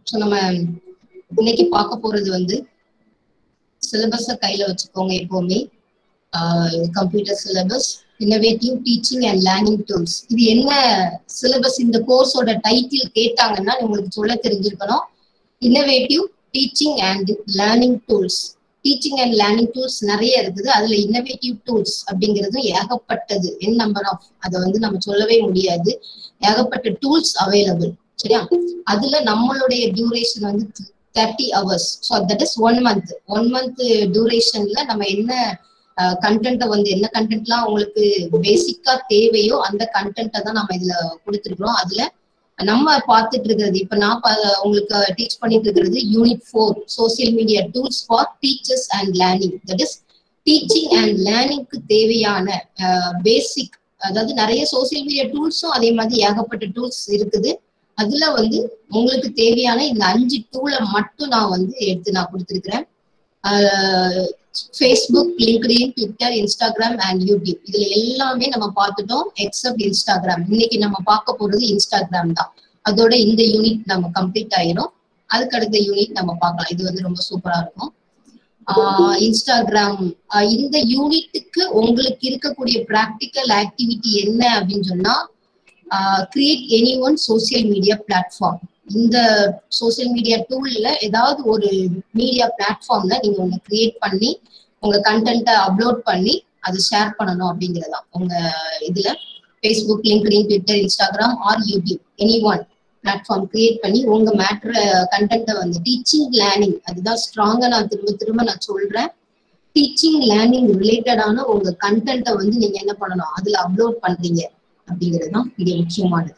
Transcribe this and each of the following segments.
So நம்ம இன்னைக்கு பார்க்க போறது வந்து சிலபஸை கையில வச்சுக்கோங்க எப்பவுமே computer syllabus innovative teaching and learning tools இது என்ன சிலபஸ் இந்த கோர்ஸோட டைட்டில் கேட்டாங்கன்னா உங்களுக்கு சொல்ல தெரிஞ்சிருக்கணும் innovative teaching and learning tools teaching and learning tools நிறைய இருக்குது அதுல இன்னோவேட்டிவ் டூல்ஸ் அப்படிங்கிறது ஏகப்பட்டது என் நம்பர் ஆஃப் அதை வந்து நம்ம சொல்லவே முடியாது ஏகப்பட்ட டூல்ஸ் அவைலபிள் சரியா அதுல நம்மளுடைய டியூரேஷன் வந்து thirty hours so that is one month one month டியூரேஷன்ல நம்ம என்ன கண்டென்ட்டை வந்து என்ன கண்டென்ட்லாம் உங்களுக்கு பேசிக்கா தேவையோ அந்த கண்டென்ட்டை தான் நம்ம இதுல கொடுத்துருக்குறோம் அதுல நம்ம பார்த்துட்டு இருக்கிறது இப்ப நான் உங்களுக்கு டீச் பண்ணிட்டு இருக்கிறது unit four social media tools for teachers and learning that is teaching and லேர்னிங்க்கு தேவையான பேசிக் அதாவது நிறைய சோசியல் மீடியா டூல்ஸும் அதே மாதிரி ஏகப்பட்ட டூல்ஸ் இருக்குது அதுல வந்து உங்களுக்கு தேவையான இந்த அஞ்சு டூலை மட்டும் நான் வந்து எடுத்து நான் கொடுத்துருக்கிறேன் Facebook LinkedIn Twitter Instagram and YouTube இதுல எல்லாமே நம்ம பார்த்துட்டோம் எக்ஸப்ட் இன்ஸ்டாகிராம் இன்னைக்கு நம்ம பார்க்க போறது இன்ஸ்டாகிராம் தான் அதோட இந்த யூனிட் நம்ம கம்ப்ளீட் ஆயிரும் அதுக்கு அடுத்த யூனிட் நம்ம பார்க்கலாம் இது வந்து ரொம்ப சூப்பரா இருக்கும் இன்ஸ்டாகிராம் இந்த யூனிட்டுக்கு உங்களுக்கு இருக்கக்கூடிய ப்ராக்டிக்கல் ஆக்டிவிட்டி என்ன அப்படின்னு சொன்னா create any one social media platform இந்த சோசியல் மீடியா டூல்ல ஏதாவது ஒரு மீடியா பிளாட்ஃபார்ம்ல நீங்க ஒண்ணு கிரியேட் பண்ணி உங்க கண்டென்ட்டை அப்லோட் பண்ணி அதை ஷேர் பண்ணணும் அப்படிங்கிறதா உங்க இதுல Facebook LinkedIn Twitter Instagram or YouTube any one platform create பண்ணி உங்க மேட்ரு கண்டென்ட்டை வந்து டீச்சிங் லேர்னிங் அதுதான் ஸ்ட்ராங்கா நான் திரும்ப திரும்ப நான் சொல்றேன் டீச்சிங் லேர்னிங் ரிலேட்டடான உங்க கண்டென்ட்டை வந்து நீங்க என்ன பண்ணணும் அதுல அப்லோட் பண்றீங்க அப்படிங்கிறது தான் இங்க முக்கியமானது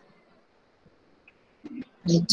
right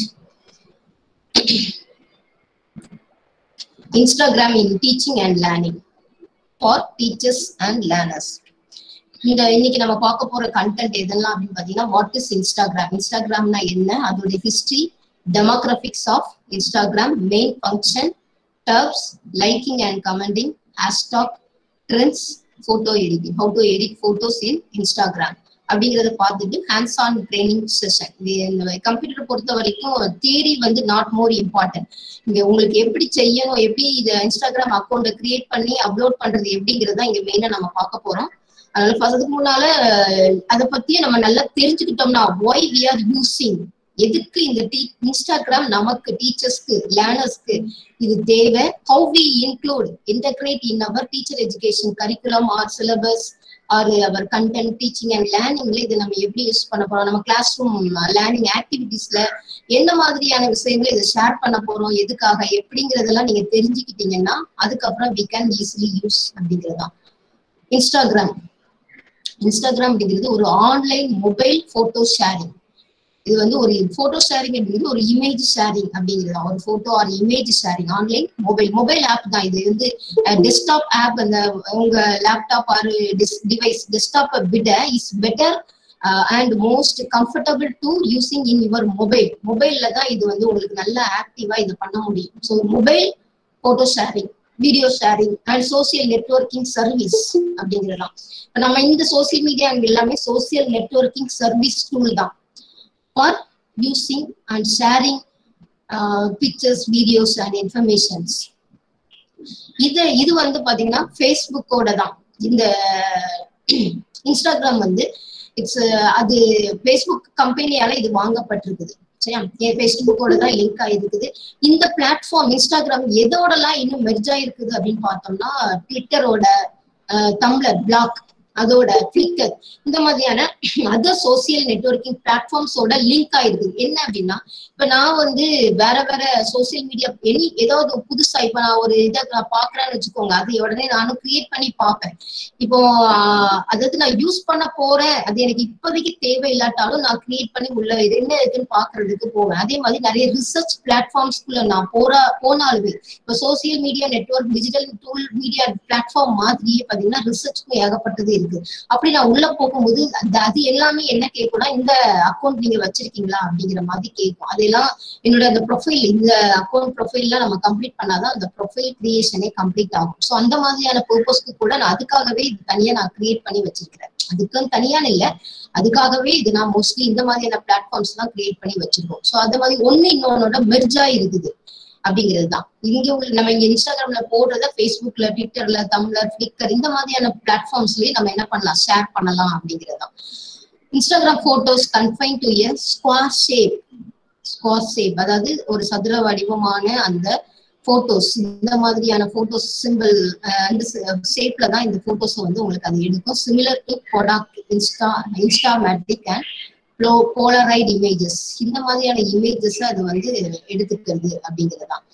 Instagram in teaching and learning for teachers and learners இந்த இன்னைக்கு நம்ம பார்க்க போற கண்டென்ட் எதெல்லாம் அப்படின்னு பாத்தீங்கன்னா வாட் இஸ் இன்ஸ்டாகிராம் இன்ஸ்டாகிராம்னா என்ன அதோட history demographics of Instagram main function டர்ப்ஸ் liking and commenting hashtag trends photo editing how to edit photos in Instagram அப்படிங்கறத பார்த்துட்டு ஹேண்ட்ஸ் ஆன் ட்ரைனிங் செஷன் இது கம்ப்யூட்டர் பொறுத்த வரைக்கும் தியரி வந்து நாட் மோர் இம்பார்ட்டன்ட் இங்க உங்களுக்கு எப்படி செய்யணும் எப்படி இதை இன்ஸ்டாகிராம் அக்கௌண்ட்டை கிரியேட் பண்ணி அப்லோட் பண்றது எப்படிங்கிறத இங்க மெயினா நம்ம பார்க்க போறோம் அதனால ஃபர்ஸ்ட் முன்னால அதை பத்தியே நம்ம நல்லா தெரிஞ்சுக்கிட்டோம்னா ஒய் வி ஆர் யூசிங் எதுக்கு இந்த டீ இன்ஸ்டாகிராம் நமக்கு டீச்சர்ஸ்க்கு லேர்னர்ஸ்க்கு இது தேவை how we include integrate in our teacher education curriculum or syllabus or our content teaching and லேர்னிங்ல இதை நம்ம எப்படி யூஸ் பண்ண போறோம் நம்ம கிளாஸ் ரூம் லேர்னிங் ஆக்டிவிட்டிஸ்ல என்ன மாதிரியான விஷயங்களை இதை ஷேர் பண்ண போறோம் எதுக்காக எப்படிங்கறதெல்லாம் நீங்க தெரிஞ்சுக்கிட்டீங்கன்னா அதுக்கப்புறம் வி கேன் ஈஸிலி யூஸ் அப்படிங்கறதுதான் இன்ஸ்டாகிராம் இன்ஸ்டாகிராம் அப்படிங்கிறது ஒரு ஆன்லைன் மொபைல் போட்டோ ஷேரிங் இது வந்து ஒரு போட்டோ ஷேரிங் அப்படிங்கிறது ஒரு இமேஜ் ஷேரிங் அப்படிங்கிறது ஒரு photo or image sharing online mobile mobile app தான் இது வந்து டெஸ்க்டாப் ஆப் அந்த உங்க லேப்டாப் ஆர் டிவைஸ் டெஸ்க்டாப்பை விட is better and most comfortable to using in your mobile மொபைல்ல தான் இது வந்து உங்களுக்கு நல்ல ஆக்டிவா இது பண்ண முடியும் so mobile photo sharing video sharing and social networking service அப்படிங்கிறதான் இப்போ நம்ம இந்த சோசியல் மீடியா எல்லாமே சோசியல் நெட்ஒர்க்கிங் சர்வீஸ் டூல் தான் for using and sharing pictures videos and informations இது இது வந்து பாத்தீங்கன்னா ஃபேஸ்புக்கோட தான் இந்த இன்ஸ்டாகிராம் வந்து இட்ஸ் அது ஃபேஸ்புக் கம்பெனியால இது வாங்கப்பட்டிருக்குது சரியா ஃபேஸ்புக்கோட தான் லிங்க் ஆயிருக்குது இந்த பிளாட்ஃபார்ம் இன்ஸ்டாகிராம் எதோடலாம் இன்னும் மெர்ஜ் ஆயிருக்குது அப்படின்னு பார்த்தோம்னா ட்விட்டரோட தம்ளர் பிளாக் அதோட ஃபிளிக்கர் இந்த மாதிரியான அதர் சோசியல் நெட்ஒர்க்கிங் பிளாட்ஃபார்ம்ஸோட லிங்க் ஆயிருக்கு என்ன அப்படின்னா இப்ப நான் வந்து வேற வேற சோசியல் மீடியா எனி ஏதாவது புதுசா இப்ப நான் ஒரு இதை நான் பாக்குறேன்னு வச்சுக்கோங்க அது உடனே நானும் கிரியேட் பண்ணி பார்ப்பேன் இப்போ அதாவது நான் யூஸ் பண்ண போறேன் அது எனக்கு இப்போதைக்கு தேவை இல்லாட்டாலும் நான் கிரியேட் பண்ணி உள்ள இது என்ன இருக்குன்னு பாக்குறதுக்கு போவேன் அதே மாதிரி நிறைய ரிசர்ச் பிளாட்ஃபார்ம்ஸ்குள்ள நான் போற போனாலுமே இப்போ social media network digital tool media platform மாதிரியே பாத்தீங்கன்னா ரிசர்ச்க்கும் ஏகப்பட்டது இருக்கு அப்படி நான் உள்ள போகும்போது அந்த அது எல்லாமே என்ன கேட்கும்னா இந்த அக்கௌண்ட் நீங்க வச்சிருக்கீங்களா அப்படிங்கிற மாதிரி கேட்கும் அதெல்லாம் என்னோட அந்த ப்ரொஃபைல் இந்த அக்கௌண்ட் ப்ரொஃபைல்லாம் நம்ம கம்ப்ளீட் பண்ணாதான் அந்த ப்ரொஃபைல் கிரியேஷனே கம்ப்ளீட் ஆகும் ஸோ அந்த மாதிரியான பர்பஸ்க்கு கூட நான் அதுக்காகவே இது தனியா நான் கிரியேட் பண்ணி வச்சிருக்கிறேன் அதுக்குன்னு தனியான இல்ல அதுக்காகவே இது நான் மோஸ்ட்லி இந்த மாதிரியான பிளாட்ஃபார்ம்ஸ் தான் கிரியேட் பண்ணி வச்சிருக்கோம் ஸோ அந்த மாதிரி ஒண்ணு இன்னொன்னோட மெர்ஜா இருக்குது அப்படிங்கிறது தான் இங்க உள்ள நம்ம இங்க இன்ஸ்டாகிராம்ல போடுறத ஃபேஸ்புக்ல ட்விட்டர்ல தம்ளர் ஃபிளிக்கர் இந்த மாதிரியான பிளாட்ஃபார்ம்ஸ்லயே நம்ம என்ன பண்ணலாம் ஷேர் பண்ணலாம் அப்படிங்கிறது தான் Instagram photos confine to a square shape square shape அதாவது ஒரு சதுர வடிவமான அந்த போட்டோஸ் இந்த மாதிரியான போட்டோஸ் சிம்பிள் அந்த ஷேப்ல தான் இந்த போட்டோஸ் வந்து உங்களுக்கு அது எடுக்கும் similar to product Insta Instamatic and Polaroid images இந்த மாதிரியான இமேஜஸ் அது வந்து எடுத்துக்கிறது அப்படிங்கிறது தான்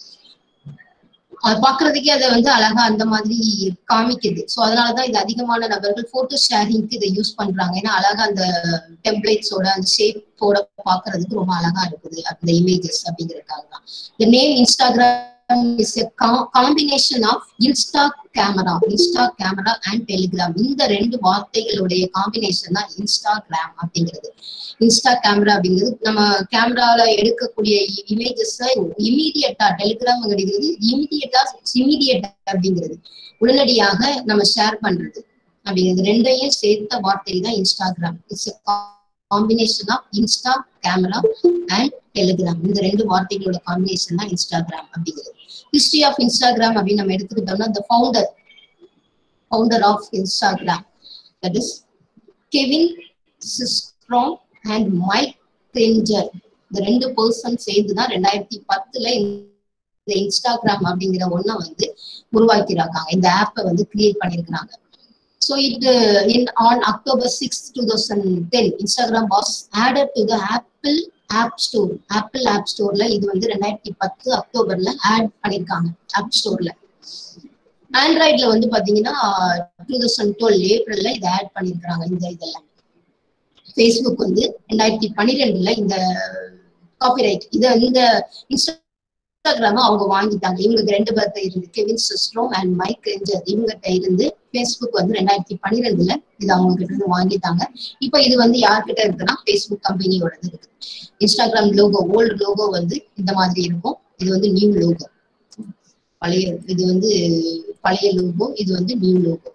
அது பாக்குறதுக்கே அதை வந்து அழகா அந்த மாதிரி காமிக்குது ஸோ அதனாலதான் இது அதிகமான நபர்கள் போட்டோ ஷேரிங்க்கு இதை யூஸ் பண்றாங்க ஏன்னா அழகா அந்த டெம்ப்ளேட்ஸோட அந்த ஷேப்போட பாக்குறதுக்கு ரொம்ப அழகா இருக்குது அந்த இமேஜஸ் அப்படிங்கிறதுக்காக தான் இந்த name Instagram is a combination of Insta camera Insta camera and telegram இந்த ரெண்டு வார்த்தைகளுடைய காம்பினேஷன் தான் இன்ஸ்டாகிராம் அப்படிங்கிறது இன்ஸ்டா கேமரா அப்படிங்கிறது நம்ம கேமரால எடுக்கக்கூடிய இமேஜஸ் இமீடியட்டா டெலிகிராம் கிடைக்கிறது இமீடியட்டா இமீடியட் அப்படிங்கிறது உடனடியாக நம்ம ஷேர் பண்றது அப்படிங்கிறது ரெண்டையும் சேர்த்த வார்த்தை தான் Instagram it's combination of Insta camera and telegram இந்த ரெண்டு வார்த்தைகளோட காம்பினேஷன் தான் இன்ஸ்டாகிராம் அப்படிங்கிறது ஹிஸ்டரி ஆஃப் இன்ஸ்டாகிராம் அப்படின்னு நம்ம எடுத்துக்கிட்டோம்னா the founder founder of Instagram that is Kevin Systrom and Mike Krieger இந்த ரெண்டு பர்சன் சேர்ந்து தான் ரெண்டாயிரத்தி பத்துல இந்த இன்ஸ்டாகிராம் அப்படிங்கிற ஒன்ன வந்து உருவாக்கியிருக்காங்க இந்த ஆப்பை வந்து கிரியேட் பண்ணியிருக்கிறாங்க So it uh, in on October 6, 2010, Instagram was added to the Apple App Store. Apple App Storeல இது வந்து ரெண்டாயிரத்தி பத்து அக்டோபர்ல ஆட் பண்ணிருக்காங்க ஆப் ஸ்டோர்ல ஆண்ட்ராய்ட்ல வந்து பாத்தீங்கன்னா டூ தௌசண்ட் டுவெல் ஏப்ரல்ல இதை ஆட் பண்ணிருக்காங்க இந்த இதெல்லாம் ஃபேஸ்புக் வந்து ரெண்டாயிரத்தி பன்னிரெண்டுல இந்த காப்பிரைட் இதை இந்த இன்ஸ்டா இன்ஸ்டாகிராம அவங்க வாங்கிட்டாங்க இவங்களுக்கு ரெண்டு பேர்த்த இருந்து Kevin Systrom and Mike Krieger இவங்ககிட்ட இருந்து ஃபேஸ்புக் வந்து ரெண்டாயிரத்தி பன்னிரெண்டுல இது அவங்க கிட்ட இருந்து வாங்கிட்டாங்க இப்ப இது வந்து யார்கிட்ட இருக்குன்னா ஃபேஸ்புக் கம்பெனியோடது இருக்கு இன்ஸ்டாகிராம் லோகோ ஓல்டு லோகோ வந்து இந்த மாதிரி இருக்கும் இது வந்து நியூ லோகோ பழைய இது வந்து பழைய லோகோ இது வந்து நியூ லோகோ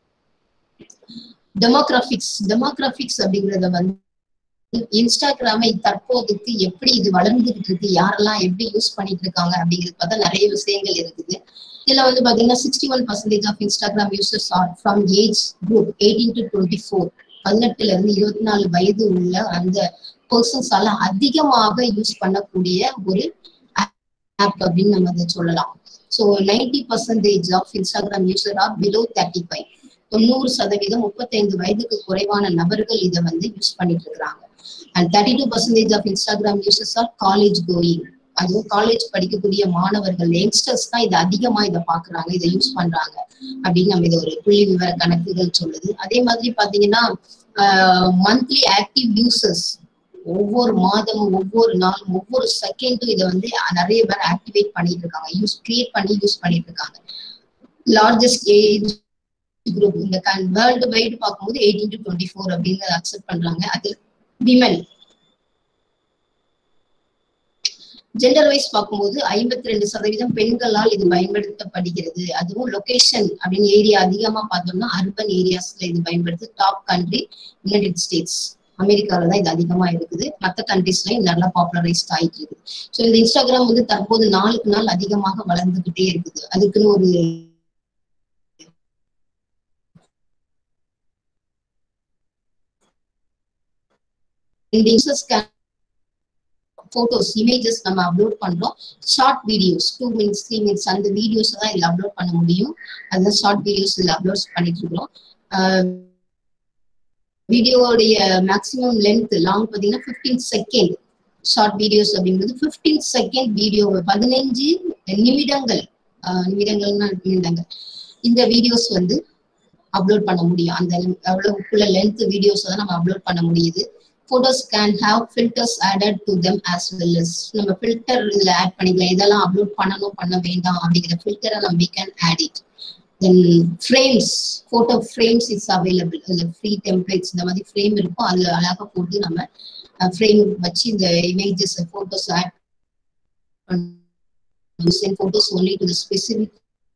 டெமோகிராபிக்ஸ் டெமோகிராபிக்ஸ் அப்படிங்கறத வந்து இன்ஸ்டாகிராமை தற்போதைக்கு எப்படி இது வளர்ந்துகிட்டு இருக்கு யாரெல்லாம் எப்படி யூஸ் பண்ணிட்டு இருக்காங்க அப்படிங்கிறது பார்த்தா நிறைய விஷயங்கள் இருக்குது இதுல வந்து பாத்தீங்கன்னா sixty one percentage of Instagram users are from age group eighteen to twenty four பதினெட்டுல இருந்து இருபத்தி நாலு வயது உள்ள அந்த பர்சன்ஸால அதிகமாக யூஸ் பண்ணக்கூடிய ஒரு ஆப் அப்படின்னு நம்ம அதை சொல்லலாம் so ninety percentage of Instagram user are below thirty five தொண்ணூறு சதவீதம் முப்பத்தைந்து வயதுக்கு குறைவான நபர்கள் இதை வந்து யூஸ் பண்ணிட்டு இருக்கிறாங்க and thirty two percentage of Instagram users are college going அதுவும் காலேஜ் படிக்கக்கூடிய மாணவர்கள் யங்ஸ்டர்ஸ் தான் இதை அதிகமா இதை பாக்குறாங்க இதை யூஸ் பண்றாங்க அப்படின்னு நம்ம இது ஒரு புள்ளி விவர கணக்குகள் சொல்லுது அதே மாதிரி பாத்தீங்கன்னா மந்த்லி ஆக்டிவ் யூசர்ஸ் ஒவ்வொரு மாதமும் ஒவ்வொரு நாளும் ஒவ்வொரு செகண்டும் இதை வந்து நிறைய பேர் ஆக்டிவேட் பண்ணிட்டு இருக்காங்க யூஸ் கிரியேட் பண்ணி யூஸ் பண்ணிட்டு இருக்காங்க லார்ஜஸ்ட் ஏஜ் குரூப் இந்த வேர்ல்டு வைடு பார்க்கும்போது எயிட்டீன் டு டுவெண்ட்டி ஃபோர் அப்படின்னு அக்செப்ட் பண்றாங்க அது விமன் ஜெண்டர் வைஸ் பார்க்கும்போது ஐம்பத்தி ரெண்டு சதவீதம் பெண்களால் இது பயன்படுத்தப்படுகிறது அதுவும் லொகேஷன் அப்படின்னு ஏரியா அதிகமா பார்த்தோம்னா அர்பன் ஏரியாஸ்ல இது பயன்படுத்து டாப் கண்ட்ரி யுனைடெட் ஸ்டேட்ஸ் அமெரிக்கால தான் இது அதிகமா இருக்குது மற்ற கண்ட்ரீஸ்லயும் நல்லா பாப்புலரைஸ்ட் ஆயிட்டு இருக்குது ஸோ இந்த இன்ஸ்டாகிராம் வந்து தற்போது நாளுக்கு நாள் அதிகமாக வளர்ந்துகிட்டே இருக்குது அதுக்குன்னு ஒரு இந்த இன்ஸ்டா போட்டோஸ் இமேஜஸ் நம்ம அப்லோட் பண்றோம் short videos two minutes three minutes அந்த வீடியோஸ் தான் இதுல அப்லோட் பண்ண முடியும் அதுதான் ஷார்ட் வீடியோஸ் இதுல அப்லோட் பண்ணிட்டு இருக்கிறோம் வீடியோடைய மேக்ஸிமம் லென்த் லாங் பார்த்தீங்கன்னா ஃபிஃப்டீன் செகண்ட் ஷார்ட் வீடியோஸ் அப்படிங்கிறது ஃபிஃப்டீன் செகண்ட் வீடியோ பதினைஞ்சு நிமிடங்கள் நிமிடங்கள்னா நிமிடங்கள் இந்த வீடியோஸ் வந்து அப்லோட் பண்ண முடியும் அந்த அவ்வளவுக்குள்ள லென்த் வீடியோஸ் தான் நம்ம அப்லோட் பண்ண முடியுது photos can have filters added to them as well as நம்ம ஃபில்டர் இதுல ஆட் பண்ணிக்கலாம் இதெல்லாம் அப்லோட் பண்ணணும் பண்ண வேண்டாம் அப்படிங்கிற ஃபில்டரை நம்ம we can add it then frames photo frames is available அதில் ஃப்ரீ டெம்ப்ளேட்ஸ் இந்த மாதிரி ஃப்ரேம் இருக்கும் அதில் அழகாக போட்டு நம்ம ஃப்ரேம் வச்சு இந்த images photos add send photos only to the specific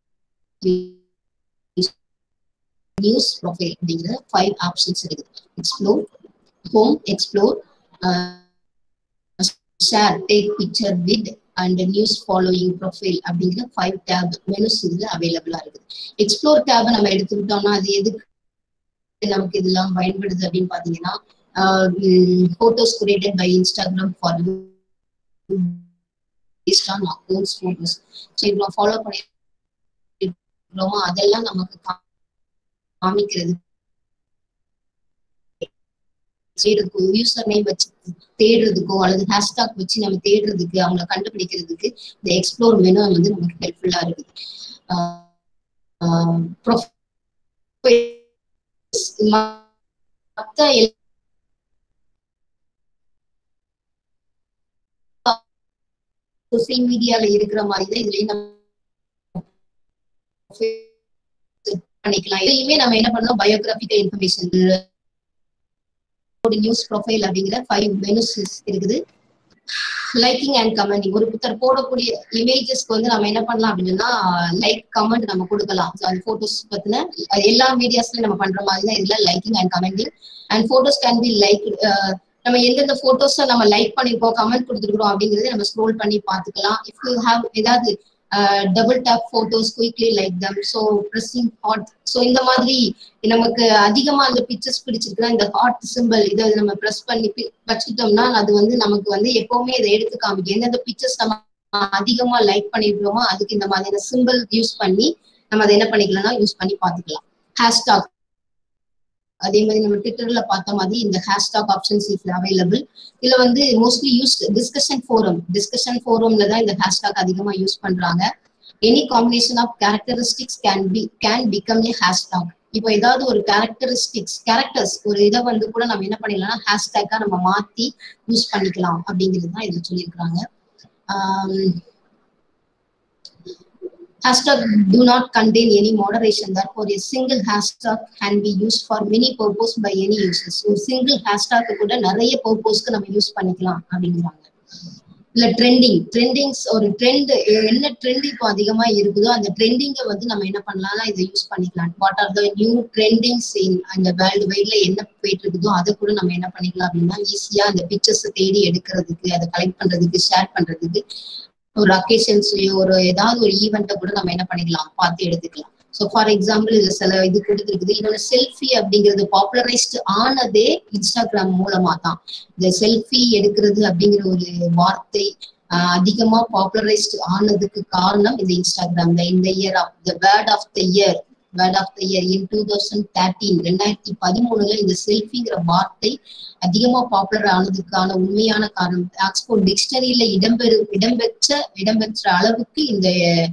news profile அப்படிங்கிற ஃபைவ் ஆப்ஷன்ஸ் இருக்குது explore home explore share take picture with and news following profile அப்படிங்கிற ஃபைவ் டேப் மெனுஸ் இதுல அவைலபிளா இருக்குது எக்ஸ்ப்ளோர் டேப் நம்ம எடுத்துக்கிட்டோம்னா அது எதுக்கு நமக்கு இதெல்லாம் பயன்படுது அப்படின்னு பாத்தீங்கன்னா photos created by Instagram for based on accounts photos so இவ்வளோ ஃபாலோ பண்ணிருக்கோமோ அதெல்லாம் நமக்கு காமிக்கிறது செய்யறதுக்கோ யூசர் நேம் வச்சு தேடுறதுக்கோ அல்லது ஹேஷ்டாக் வச்சு நம்ம தேடுறதுக்கு அவங்கள கண்டுபிடிக்கிறதுக்கு இந்த எக்ஸ்ப்ளோர் மெனு வந்து நமக்கு ஹெல்ப்ஃபுல்லா இருக்குது மற்ற சோசியல் மீடியால இருக்கிற மாதிரி தான் இதுலயும் நம்ம பண்ணிக்கலாம் இதையுமே நம்ம என்ன பண்ணோம் பயோகிராபிக்கல் இன்ஃபர்மேஷன் நியூஸ் ப்ரொஃபைல் அப்படிங்கிற ஃபைவ் மெனுஸ் இருக்குது லைக்கிங் அண்ட் கமெண்டிங் ஒரு புத்தர் போடக்கூடிய இமேஜஸ்க்கு வந்து நம்ம என்ன பண்ணலாம் அப்படின்னா லைக் கமெண்ட் நம்ம கொடுக்கலாம் அந்த போட்டோஸ் பத்தின எல்லா மீடியாஸ்லயும் நம்ம பண்ற மாதிரி தான் இதுல liking and commenting and photos can be like நம்ம எந்தெந்த போட்டோஸை நம்ம லைக் பண்ணிருக்கோம் கமெண்ட் கொடுத்துருக்கோம் அப்படிங்கறத நம்ம ஸ்க்ரோல் பண்ணி பாத்துக்கலாம் இஃப் யூ ஹாவ் ஏதாவது double tap photos quickly like them so pressing heart so இந்த மாதிரி நமக்கு அதிகமா அந்த பிக்சர்ஸ் பிடிச்சிருக்குன்னா இந்த ஹாட் சிம்பிள் இதை நம்ம ப்ரெஸ் பண்ணி வச்சுட்டோம்னா அது வந்து நமக்கு வந்து எப்பவுமே இதை எடுத்து காமிக்கும் எந்தெந்த பிக்சர்ஸ் நம்ம அதிகமா லைக் பண்ணிருக்கோமோ அதுக்கு இந்த மாதிரியான சிம்பிள் யூஸ் பண்ணி நம்ம அதை என்ன பண்ணிக்கலாம்னா யூஸ் பண்ணி பார்த்துக்கலாம் ஹேஷ்டாக் அதே மாதிரி நம்ம ட்விட்டர்ல பார்த்த மாதிரி இந்த ஹேஷ்டாக் ஆப்ஷன்ஸ் இஸ் அவைலபிள் இதுல வந்து mostly use discussion forum discussion ஃபோரம்ல தான் இந்த ஹேஷ்டாக் அதிகமா யூஸ் பண்றாங்க any combination of characteristics can be can become a hashtag இப்போ ஏதாவது ஒரு கேரக்டரிஸ்டிக்ஸ் கேரக்டர்ஸ் ஒரு இதை வந்து கூட நம்ம என்ன பண்ணிடலாம்னா ஹேஷ்டேக்கா நம்ம மாத்தி யூஸ் பண்ணிக்கலாம் அப்படிங்கிறது தான் இதுல சொல்லியிருக்கிறாங்க Hashtag do not contain any moderation. Therefore, a single hashtag can be used for many purpose by any users. ஒரு single hashtag கூட நிறைய பர்பஸ்க்கு நம்ம யூஸ் பண்ணிக்கலாம் அப்படிங்கிறாங்க இல்ல ட்ரெண்டிங் ட்ரெண்டிங்ஸ் ஒரு ட்ரெண்ட் என்ன ட்ரெண்ட் இப்போ அதிகமா இருக்குதோ அந்த ட்ரெண்டிங்கை வந்து நம்ம என்ன பண்ணலாம்னா இதை யூஸ் பண்ணிக்கலாம் what are the new trendings in அந்த வேர்ல்டு வைட்ல என்ன போயிட்டு இருக்குதோ அதை கூட நம்ம என்ன பண்ணிக்கலாம் அப்படின்னா ஈஸியா அந்த பிக்சர்ஸ் தேடி எடுக்கிறதுக்கு அதை கலெக்ட் பண்றதுக்கு ஷேர் பண்றதுக்கு ஒரு அக்கேஷன்ஸ்லயோ ஒரு ஏதாவது ஒரு ஈவெண்ட்டை கூட நம்ம என்ன பண்ணிக்கலாம் பார்த்து எடுத்துக்கலாம் ஸோ ஃபார் எக்ஸாம்பிள் இது சில இது கொடுத்துருக்குது இன்னொன்று செல்ஃபி அப்படிங்கிறது பாப்புலரைஸ்ட் ஆனதே இன்ஸ்டாகிராம் மூலமா தான் இந்த செல்ஃபி எடுக்கிறது அப்படிங்கிற ஒரு வார்த்தை அதிகமா பாப்புலரைஸ்ட் ஆனதுக்கு காரணம் இந்த இன்ஸ்டாகிராம் தான் இந்த year of the word of the year word of the year in two thousand thirteen ரெண்டாயிரத்தி பதிமூணுல இந்த செல்ஃபிங்கிற வார்த்தை அதிகமா பாப்புலர் ஆனதுக்கான உண்மையான காரணம் ஆக்ஸ்போர்ட் டிக்ஷனரியில இடம்பெறு இடம்பெற்ற இடம்பெற்ற அளவுக்கு இந்த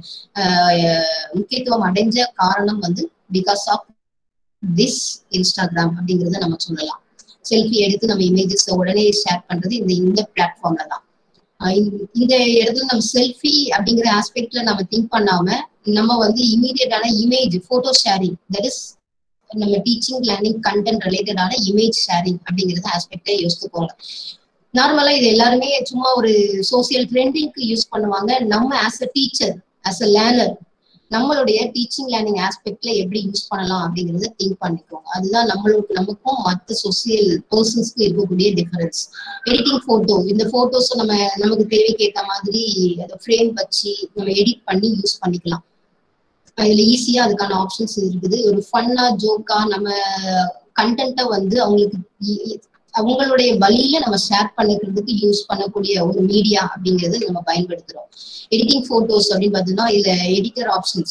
முக்கியத்துவம் அடைஞ்ச காரணம் வந்து பிகாஸ் ஆஃப் திஸ் இன்ஸ்டாகிராம் அப்படிங்கறத நம்ம சொல்லலாம் செல்ஃபி எடுத்து நம்ம இமேஜஸ் உடனே ஷேர் பண்றது இந்த இந்த பிளாட்ஃபார்ம்ல தான் இந்த இடத்துல நம்ம செல்ஃபி அப்படிங்கிற ஆஸ்பெக்ட்ல நம்ம திங்க் பண்ணாம நம்ம வந்து இமீடியட்டான image photo sharing that is நம்ம டீச்சிங் லேர்னிங் கண்டென்ட் ரிலேட்டடான இமேஜ் ஷேரிங் அப்படிங்கிறது ஆஸ்பெக்டை யோசித்துக்கோங்க நார்மலா இது எல்லாருமே சும்மா ஒரு சோசியல் ட்ரெண்டிங்க்கு யூஸ் பண்ணுவாங்க நம்ம as a teacher as a learner நம்மளுடைய டீச்சிங் லேர்னிங் ஆஸ்பெக்ட்ல எப்படி யூஸ் பண்ணலாம் அப்படிங்கறத திங்க் பண்ணிக்கோங்க அதுதான் நம்மளுக்கு நமக்கும் மற்ற சோசியல் பர்சன்ஸ்க்கு இருக்கக்கூடிய டிஃபரன்ஸ் எடிட்டிங் போட்டோ இந்த போட்டோஸ் நம்ம நமக்கு தேவைக்கு ஏற்ற மாதிரி அதை ஃப்ரேம் வச்சு நம்ம எடிட் பண்ணி யூஸ் பண்ணிக்கலாம் இதுல ஈஸியா அதுக்கான ஆப்ஷன்ஸ் இருக்குது ஒரு ஃபன்னா ஜோக்கா நம்ம கண்டென்ட்டை வந்து அவங்களுக்கு அவங்களுடைய வழியில நம்ம ஷேர் பண்ணிக்கிறதுக்கு யூஸ் பண்ணக்கூடிய ஒரு மீடியா அப்படிங்கறது நம்ம பயன்படுத்துறோம் எடிட்டிங் போட்டோஸ் அப்படின்னு பார்த்தீங்கன்னா இதுல editor options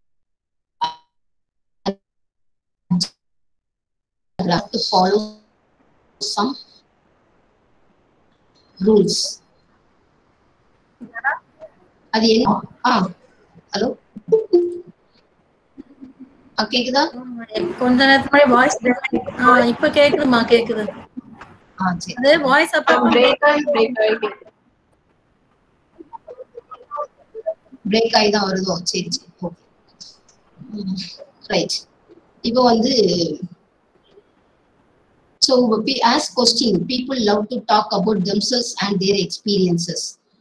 to follow some rules அது என்ன ஆ ஹலோ கேக்குதா கொஞ்ச நேரத்துக்கு முன்னாடி வாய்ஸ் இப்ப கேக்குதுமா கேக்குது ஆ சரி அதே வாய்ஸ் அப்ப பிரேக் ஆகி பிரேக் ஆகி பிரேக் ஆகி தான் வருதோ சரி சரி ஓகே ரைட் இப்போ வந்து so as question people love to talk about themselves and their experiences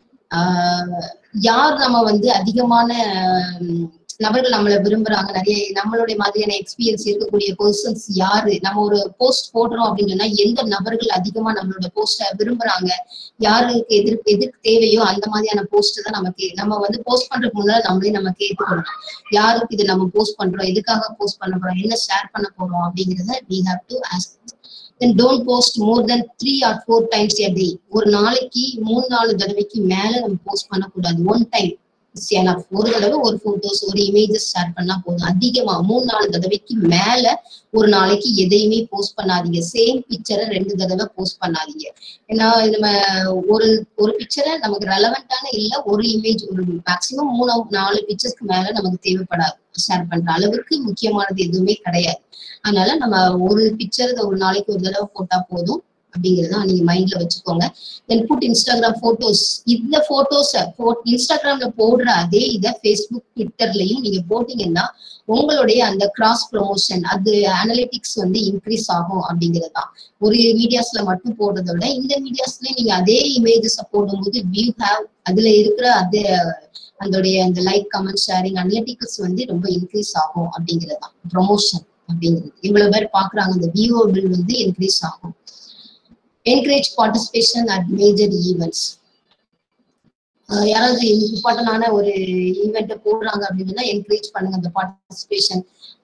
யார் நம்ம வந்து அதிகமான ஆஹ், நபர்கள் நம்மளை விரும்புறாங்க நிறைய நம்மளுடைய மாதிரியான எக்ஸ்பீரியன்ஸ் இருக்கக்கூடிய பர்சன்ஸ் யாரு நம்ம ஒரு போஸ்ட் போடுறோம் அப்படின்னு சொன்னா எந்த நபர்கள் அதிகமா நம்மளோட போஸ்ட விரும்புறாங்க யாருக்கு எதிர்ப்பு எதிர்க்கு தேவையோ அந்த மாதிரியான போஸ்ட் தான் நமக்கு நம்ம வந்து போஸ்ட் பண்றதுக்கு முன்னாடி நம்மளே நம்ம கேட்டுக்கணும் யாருக்கு இது நம்ம போஸ்ட் பண்றோம் எதுக்காக போஸ்ட் பண்ண போறோம் என்ன ஷேர் பண்ண போறோம் அப்படிங்கறத we have to ask then don't post more than three or four times a day ஒரு நாளைக்கு மூணு நாலு தடவைக்கு மேல நம்ம போஸ்ட் பண்ணக்கூடாது ஒன் டைம் ஒரு தடவை ஒரு போட்டோஸ் ஒரு இமேஜஸ் ஷேர் பண்ணா போதும் அதிகமா மூணு நாலு தடவைக்கு மேல ஒரு நாளைக்கு எதையுமே போஸ்ட் பண்ணாதீங்க சேம் பிக்சரை ரெண்டு தடவை போஸ்ட் பண்ணாதீங்க ஏன்னா நம்ம ஒரு ஒரு பிக்சரை நமக்கு ரெலவெண்டான இல்ல ஒரு இமேஜ் ஒரு மேக்சிமம் மூணு நாலு பிக்சர்ஸ்க்கு மேல நமக்கு தேவைப்படாது ஷேர் பண்ற அளவுக்கு முக்கியமானது எதுவுமே கிடையாது அதனால நம்ம ஒரு பிக்சர் ஒரு நாளைக்கு ஒரு தடவை போட்டா போதும் அப்படிங்கறத நீங்க மைண்ட்ல வச்சுக்கோங்க தென் புட் இன்ஸ்டாகிராம் போட்டோஸ் இந்த போட்டோஸ் இன்ஸ்டாகிராம்ல போடுற அதே இதை ஃபேஸ்புக் ட்விட்டர்லயும் நீங்க போட்டீங்கன்னா உங்களுடைய அந்த கிராஸ் ப்ரொமோஷன் அது அனலிட்டிக்ஸ் வந்து இன்க்ரீஸ் ஆகும் அப்படிங்கிறது தான் ஒரு மீடியாஸ்ல மட்டும் போடுறத விட இந்த மீடியாஸ்ல நீங்க அதே இமேஜஸ் போடும்போது வியூ ஹேவ் அதுல இருக்கிற அதே அதோடைய அந்த லைக் கமெண்ட் ஷேரிங் அனலிட்டிக்ஸ் வந்து ரொம்ப இன்க்ரீஸ் ஆகும் அப்படிங்கிறது தான் ப்ரொமோஷன் அப்படிங்கிறது இவ்வளவு பேர் பாக்குறாங்க அந்த வியூவபிள் வந்து இன்க்ரீஸ் ஆகும் encourage participation at major events யாராவது இம்பார்ட்டன்டான ஒரு ஈவெண்ட் போடுறாங்க அப்படின்னா என்கரேஜ் பண்ணுங்க அந்த பார்ட்டிசிபேஷன்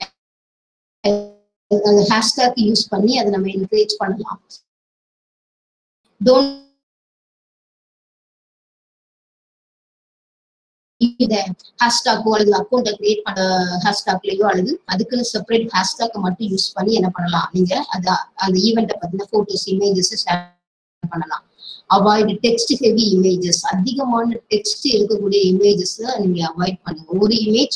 அந்த ஹேஷ்டாக் யூஸ் பண்ணி அதை நம்ம என்கரேஜ் பண்ணலாம் டோன்ட் இத ஹேஷ்டாக்கோ அல்லது அக்கௌண்ட்டை கிரியேட் பண்ண ஹேஷ்டாக்லயோ அல்லது அதுக்குன்னு செப்பரேட் ஹேஷ்டாக் மட்டும் யூஸ் பண்ணி என்ன பண்ணலாம் நீங்க அத அந்த ஈவெண்ட்டை பத்தின போட்டோஸ் இமேஜஸ் ஷேர் பண்ணலாம் அவாய்ட் டெக்ஸ்ட் ஹெவி இமேஜஸ் அதிகமான டெக்ஸ்ட் இருக்கக்கூடிய இமேஜஸ் நீங்க அவாய்ட் பண்ணுங்க ஒரு இமேஜ்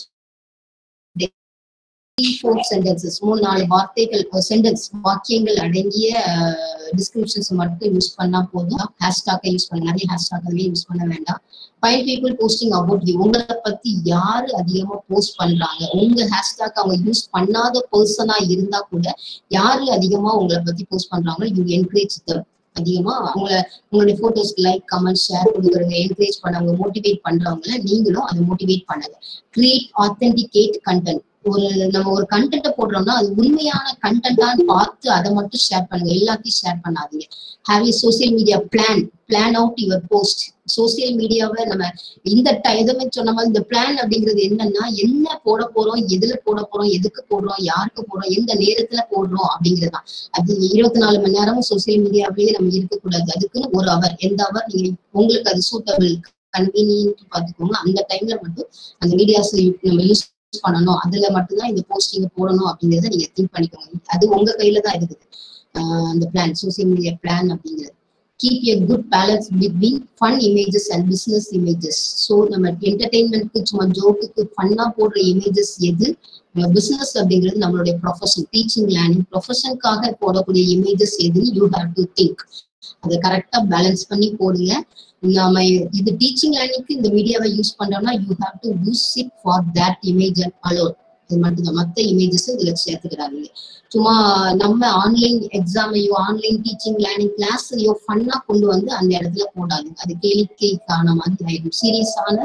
ஃபோர் சென்டென்சஸ் மூணு நாலு வார்த்தைகள் சென்டென்ஸ் வாக்கியங்கள் அடங்கிய டிஸ்கிரிப்ஷன்ஸ் மட்டும் யூஸ் பண்ணா போதும் ஹேஷ்டாக்கை யூஸ் பண்ண நிறைய ஹேஷ்டாக் அதுவே யூஸ் பண்ண வேண்டாம் five people posting about you உங்களை பத்தி யாரு அதிகமா போஸ்ட் பண்றாங்க உங்க ஹேஷ்டாக் அவங்க யூஸ் பண்ணாத பர்சனா இருந்தா கூட யாரு அதிகமா உங்களை பத்தி போஸ்ட் பண்றாங்களோ யூ என்கரேஜ் தம் அதிகமா அவங்கள உங்களுடைய போட்டோஸ்க்கு லைக் கமெண்ட் ஷேர் கொடுக்குறவங்க என்கரேஜ் பண்ணவங்க மோட்டிவேட் பண்றவங்கள நீங்களும் அதை மோட்டிவேட் பண்ணுங்க கிரியேட் ஆத்தென்டிகேட் கண்டென்ட் ஒரு நம்ம ஒரு கண்டென்ட்டை போடுறோம்னா அது உண்மையான கண்டென்ட்டான்னு பார்த்து அதை மட்டும் ஷேர் பண்ணுங்க எல்லாத்தையும் ஷேர் பண்ணாதீங்க have a social media plan plan out your post social மீடியாவை நம்ம இந்த எதுவுமே சொன்ன மாதிரி இந்த பிளான் அப்படிங்கிறது என்னன்னா என்ன போட போறோம் எதுல போட போறோம் எதுக்கு போடுறோம் யாருக்கு போடுறோம் எந்த நேரத்துல போடுறோம் அப்படிங்கிறது தான் அது இருபத்தி நாலு மணி நேரமும் சோசியல் மீடியாவிலேயே நம்ம இருக்கக்கூடாது அதுக்குன்னு ஒரு அவர் எந்த அவர் நீங்க உங்களுக்கு அது சூட்டபிள் கன்வீனியன்ட் பார்த்துக்கோங்க அந்த டைம்ல மட்டும் அந்த மீடியாஸ் நம்ம யூஸ் பண்ணணும் அதுல மட்டும்தான் இந்த போஸ்டிங் போடணும் அப்படிங்கறத நீங்க திங்க் பண்ணிக்கோங்க அது உங்க கையில தான் இருக்குது அந்த பிளான் சோசியல் மீடியா பிளான் அப்படிங்கிறது keep a good balance between fun images and business images so நம்ம என்டர்டைன்மெண்ட்க்கு சும்மா ஜோக்குக்கு ஃபன்னா போடுற இமேஜஸ் எது பிசினஸ் அப்படிங்கிறது நம்மளுடைய ப்ரொஃபஷன் டீச்சிங் லேர்னிங் ப்ரொஃபஷனுக்காக போடக்கூடிய இமேஜஸ் எதுன்னு யூ ஹாவ் டு திங்க் அதை கரெக்டா பேலன்ஸ் பண்ணி போடுங்க நாம இது டீச்சிங் லேர்னிங்க்கு இந்த மீடியாவை யூஸ் பண்றோம்னா you have to use it for that image and alone இது மட்டும்தான் மற்ற இமேஜஸ் இதுல சேர்த்துக்கிறாங்க சும்மா நம்ம ஆன்லைன் எக்ஸாமையோ ஆன்லைன் டீச்சிங் லேர்னிங் கிளாஸையோ ஃபன்னா கொண்டு வந்து அந்த இடத்துல போடாதுங்க அது கேளிக்கைக்கான மாதிரி ஆயிடும் சீரியஸான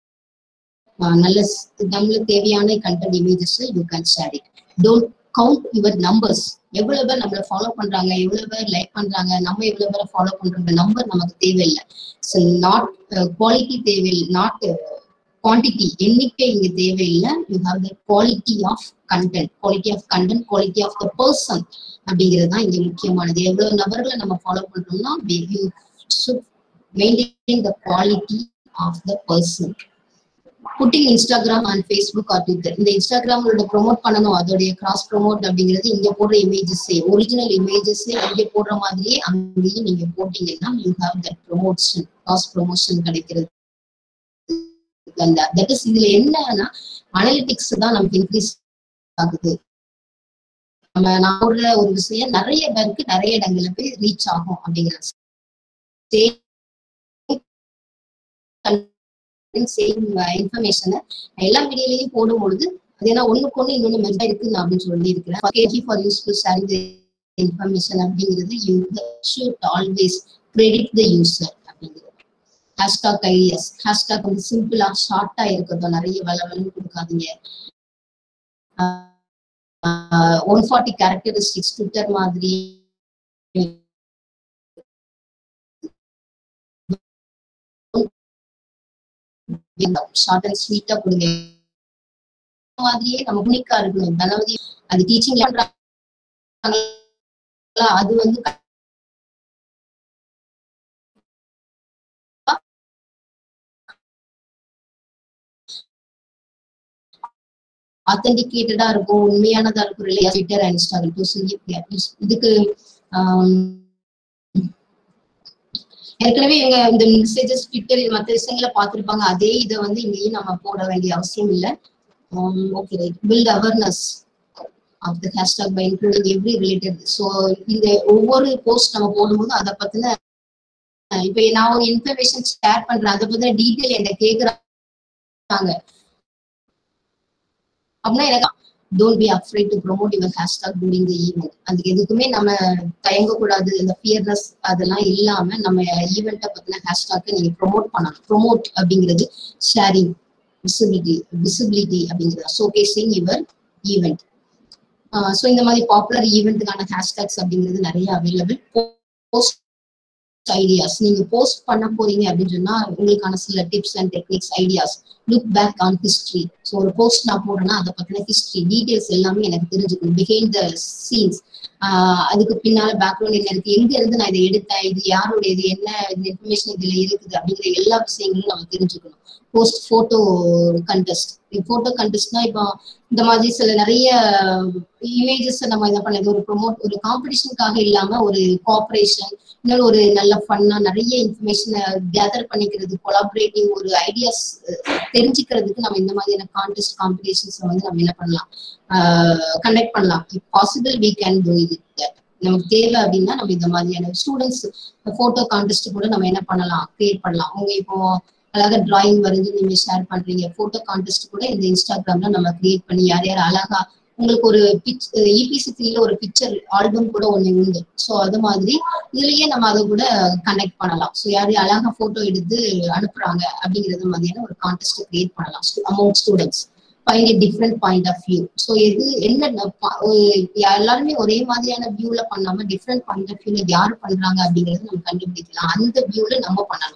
நல்ல நம்மளுக்கு தேவையான content images you can share it don't count your numbers எவ்வளவு பேர் நம்மளை ஃபாலோ பண்றாங்க எவ்வளவு பேர் லைக் பண்றாங்க நம்ம எவ்வளவு பேரை ஃபாலோ பண்றோம் நம்பர் நமக்கு தேவையில்லை ஸோ நாட் குவாலிட்டி தேவையில்லை நாட் குவான்டிட்டி எண்ணிக்கை இங்க தேவையில்லை you have the quality of content quality of content quality of the person அப்படிங்கிறது தான் இங்க முக்கியமானது எவ்வளவு நபர்களை நம்ம ஃபாலோ பண்றோம்னா you should maintain the quality of the person putting Instagram and Facebook or Twitter இந்த இன்ஸ்டாகிராமோட ப்ரொமோட் பண்ணணும் அதோடைய கிராஸ் ப்ரொமோட் அப்படிங்கிறது இங்க போடுற இமேஜஸ் ஒரிஜினல் இமேஜஸ் இங்க போடுற மாதிரியே அங்கேயும் நீங்க போட்டீங்கன்னா you have that promotion cross promotion கிடைக்கிறது தட் இஸ் இதுல என்னன்னா அனலிட்டிக்ஸ் தான் நமக்கு இன்க்ரீஸ் ஆகுது நம்ம நான் போடுற ஒரு விஷயம் நிறைய பேருக்கு நிறைய இடங்கள்ல போய் ரீச் ஆகும் அப்படிங்கிறது சேம் இன்ஃபர்மேஷனை எல்லா மீடியாலையும் போடும் பொழுது ஏன்னா ஒண்ணுக்கு ஒண்ணு இன்னொன்னு மெர்ஜ் இருக்கு நான் அப்படின்னு சொல்லி இருக்கிறேன் KG for useful sharing the information அப்படிங்கிறது you should always credit the user அப்படிங்கிறது ஹேஷ்டாக் ஐடியாஸ் ஹேஷ்டாக் வந்து சிம்பிளா ஷார்ட்டா இருக்கிறதோ நிறைய வளவலன்னு கொடுக்காதீங்க ஒன் ஃபார்ட்டி கேரக்டரிஸ்டிக்ஸ் ட்விட்டர் மாதிரி ஷார்ட் அண்ட் ஸ்வீட்டா கொடுங்க இந்த மாதிரியே நம்ம யூனிக்கா இருக்கணும் தனவதி அது டீச்சிங் பண்றாங்க அது வந்து ஆத்தென்டிகேட்டடா இருக்கும் உண்மையானதா இருக்கும் இல்லையா ட்விட்டர் அண்ட் இன்ஸ்டாகிராம் டு சொல்லி இதுக்கு ஆம், ஏற்கனவே எங்க இந்த மெசேஜஸ் ட்விட்டர் மற்ற விஷயங்களை பார்த்திருப்பாங்க அதே இதை வந்து இங்கேயும் நம்ம போட வேண்டிய அவசியம் இல்லை okay right build awareness of the hashtag by including every related so இந்த ஒவ்வொரு போஸ்ட் நம்ம போடும்போது அதை பத்தின அஹ் இப்ப நான் ஒரு இன்ஃபர்மேஷன் ஷேர் பண்றேன் அதை பத்தின டீட்டெயில் என்ன கேக்குறாங்க அப்படின்னா எனக்கு don't be afraid to promote your hashtag during the event அதுக்கு எதுக்குமே நம்ம தயங்கக்கூடாது இந்த ஃபியர்னஸ் அதெல்லாம் இல்லாம நம்ம ஈவெண்ட்டை பத்தின ஹேஷ்டாக்கை நீங்க ப்ரொமோட் பண்ணலாம் ப்ரொமோட் அப்படிங்கிறது ஷேரிங் விசிபிலிட்டி விசிபிலிட்டி அப்படிங்கிறது ஷோகேசிங் யுவர் ஈவெண்ட் ஸோ இந்த மாதிரி பாப்புலர் ஈவெண்ட்டுக்கான ஹேஷ்டாக்ஸ் அப்படிங்கிறது நிறைய அவைலபிள் போஸ்ட் ஐடியாஸ் நீங்க போஸ்ட் பண்ண போறீங்க அப்படின்னு சொன்னா உங்களுக்கான சில tips and techniques ideas look back on history so ஒரு போஸ்ட் நான் போடுறேன்னா அதை பத்தின ஹிஸ்டரி டீடைல்ஸ் எல்லாமே எனக்கு தெரிஞ்சுக்கணும் பிஹைண்ட் த சீன்ஸ் அதுக்கு பின்னால பேக்ரவுண்ட் என்ன இருக்கு எங்க இருந்து நான் இதை எடுத்தேன் இது யாருடைய இது என்ன இன்ஃபர்மேஷன் இதுல இருக்குது அப்படிங்கிற எல்லா விஷயங்களும் நம்ம தெரிஞ்சுக்கணும் போஸ்ட் போட்டோ கண்டெஸ்ட் போட்டோ கண்டெஸ்ட்னா இப்போ இந்த மாதிரி சில நிறைய இமேஜஸ் நம்ம என்ன பண்ணது ஒரு ப்ரொமோட் ஒரு காம்படிஷனுக்காக இல்லாம ஒரு கோஆபரேஷன் இன்னொரு ஒரு நல்ல ஃபன்னா நிறைய இன்ஃபர்மேஷனை கேதர் பண்ணிக்கிறது கொலாபரேட்டிவ் ஒரு ஐடியாஸ் தெரிஞ்சுக்கிறதுக்கு நம்ம இந்த மாதிரியான கான்டெஸ்ட் காம்படிஷன்ஸ் வந்து நம்ம என்ன பண்ணலாம் கண்டக்ட் பண்ணலாம் இப் பாசிபிள் வீ கேன் டூ இது நமக்கு தேவை அப்படின்னா நம்ம இந்த மாதிரியான ஸ்டூடெண்ட்ஸ் போட்டோ கான்டெஸ்ட் கூட நம்ம என்ன பண்ணலாம் கிரியேட் பண்ணலாம் உங்க இப்போ அழகா டிராயிங் வரைஞ்சு நீங்க ஷேர் பண்றீங்க போட்டோ கான்டெஸ்ட் கூட இந்த இன்ஸ்டாகிராம்ல நம்ம கிரியேட் பண்ணி யார் யார் அழகா உங்களுக்கு ஒரு பிச் இபிசி த்ரீல ஒரு பிக்சர் ஆல்பம் கூட ஒண்ணு உண்டு ஸோ அது மாதிரி இதுலயே நம்ம அதை கூட கனெக்ட் பண்ணலாம் ஸோ யாரு அழகா போட்டோ எடுத்து அனுப்புறாங்க அப்படிங்கிறது மாதிரியான ஒரு கான்டெஸ்ட் கிரியேட் பண்ணலாம் amount students find a different point of view so எது என்ன ப- ஒரு- எல்லாருமே ஒரே மாதிரியான வியூல பண்ணாம டிஃப்ரெண்ட் பாயிண்ட் ஆஃப் வியூல யார் பண்றாங்க அப்படிங்கறது நம்ம கண்டுபிடிக்கலாம் அந்த வியூல நம்ம பண்ணலாம்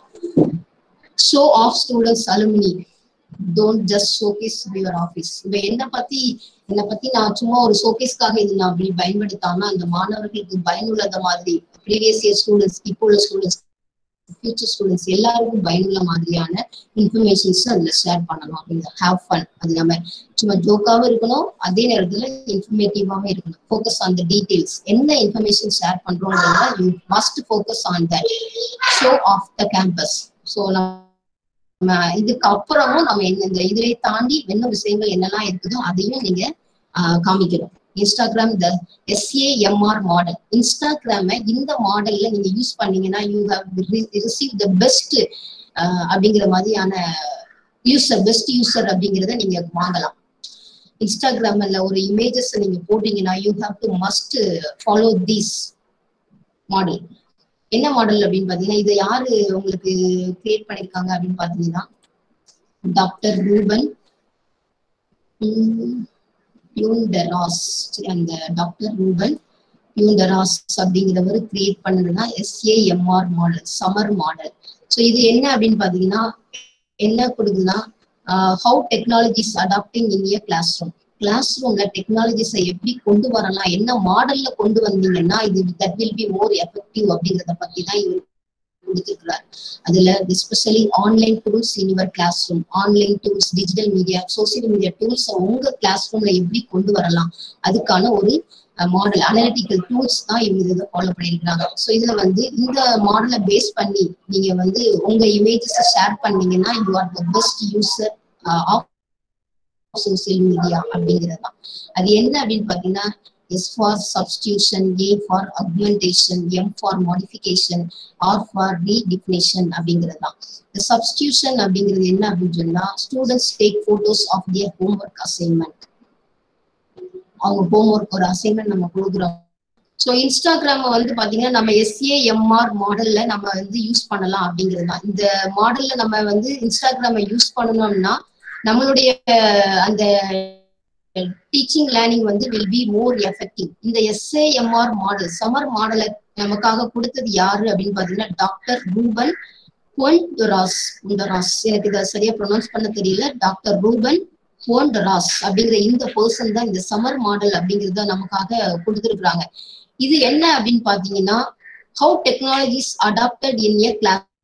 show of students alumni don't just showcase your office இப்ப என்னை பத்தி என்னை பத்தி நான் சும்மா ஒரு ஷோகேஸ்க்காக இது நான் அப்படி பயன்படுத்தாம அந்த மாணவர்களுக்கு பயனுள்ளத மாதிரி ப்ரீவியஸ் இயர் ஸ்டூடெண்ட்ஸ் இப்போ உள்ள ஸ்டூடெண்ட்ஸ் ஃபியூச்சர் ஸ்டூடெண்ட்ஸ் எல்லாருக்கும் பயனுள்ள மாதிரியான இன்ஃபர்மேஷன்ஸ் அதுல ஷேர் பண்ணணும் அப்படிங்கிற ஹேவ் ஃபன் அது நம்ம சும்மா ஜோக்காவும் இருக்கணும் அதே நேரத்துல இன்ஃபர்மேட்டிவாவும் இருக்கணும் ஃபோக்கஸ் ஆன் த டீடைல்ஸ் என்ன இன்ஃபர்மேஷன் ஷேர் பண்றோம்ன்றத you must focus on that show of the campus so நம்ம இதுக்கு அப்புறமும் நம்ம என்ன இந்த இதிலே தாண்டி என்ன விஷயங்கள் என்னெல்லாம் இருக்குதோ அதையும் நீங்க ஆஹ், காமிக்கணும் இன்ஸ்டாகிராம் த எஸ்ஏஎம்ஆர் மாடல் இன்ஸ்டாகிராம இந்த மாடல்ல நீங்க யூஸ் பண்ணீங்கன்னா you have receive the best அப்படிங்கிற மாதிரியான யூசர் பெஸ்ட் யூசர் அப்படிங்கிறத நீங்க வாங்கலாம் இன்ஸ்டாகிராம்ல ஒரு இமேஜஸ் நீங்க போட்டீங்கன்னா you have to must follow these model என்ன மாடல் அப்படின்னு பாத்தீங்கன்னா இதை யாரு உங்களுக்கு கிரியேட் பண்ணிருக்காங்க அப்படின்னு பாத்தீங்கன்னா டாக்டர் ரூபன் யூண்டராஸ் அந்த டாக்டர் ரூபன் யூண்டராஸ் அப்படிங்கிறவர் கிரியேட் பண்ணதுன்னா SAMR model SAMR model so இது என்ன அப்படின்னு பாத்தீங்கன்னா என்ன கொடுக்குதுன்னா how technologies adapting in year classroom கிளாஸ் ரூம்ல டெக்னாலஜிஸை எப்படி கொண்டு வரலாம் என்ன மாடல்ல கொண்டு வந்தீங்கன்னா இது that will be more effective அப்படிங்கறத பத்தி தான் இவர் கொடுத்துருக்கிறார் அதுல especially online tools in your classroom online tools digital media social media tools உங்க கிளாஸ் ரூம்ல எப்படி கொண்டு வரலாம் அதுக்கான ஒரு மாடல் அனலிட்டிக்கல் டூல்ஸ் தான் இவங்க இதை ஃபாலோ பண்ணியிருக்காங்க ஸோ இதுல வந்து இந்த மாடலை பேஸ் பண்ணி நீங்க வந்து உங்க இமேஜஸ் ஷேர் பண்ணீங்கன்னா you are the best user of social media அப்படிங்கிறது தான் அது என்ன அப்படின்னு பாத்தீங்கன்னா S for substitution A for augmentation M for modification R for redefinition அப்படிங்கிறது தான் இந்த சப்ஸ்டியூஷன் அப்படிங்கிறது என்ன அப்படின்னு சொன்னா students take photos of their homework assignment அவங்க ஹோம்ஒர்க் ஒரு அசைன்மெண்ட் நம்ம கொடுக்குறோம் ஸோ இன்ஸ்டாகிராம வந்து பாத்தீங்கன்னா நம்ம எஸ்ஏஎம்ஆர் மாடல்ல நம்ம வந்து யூஸ் பண்ணலாம் அப்படிங்கிறது தான் இந்த மாடல்ல நம்ம வந்து இன்ஸ்டாகிராம யூஸ் பண்ணணும்னா நம்மளுடைய அந்த டீச்சிங் லேர்னிங் வந்து வில் பி மோர் எஃபெக்டிவ் இந்த எஸ்ஏஎம்ஆர் மாடல் சமர் மாடலை நமக்காக கொடுத்தது யாரு அப்படின்னு பாத்தீங்கன்னா டாக்டர் ரூபன் பொன்டராஸ் பொண்டராஸ் எனக்கு இதை சரியா ப்ரொனவுன்ஸ் பண்ண தெரியல டாக்டர் ரூபன் பொண்டராஸ் அப்படிங்கிற இந்த பர்சன் தான் இந்த சமர் மாடல் அப்படிங்கறத நமக்காக கொடுத்துருக்குறாங்க இது என்ன அப்படின்னு பாத்தீங்கன்னா how technologies adapted in a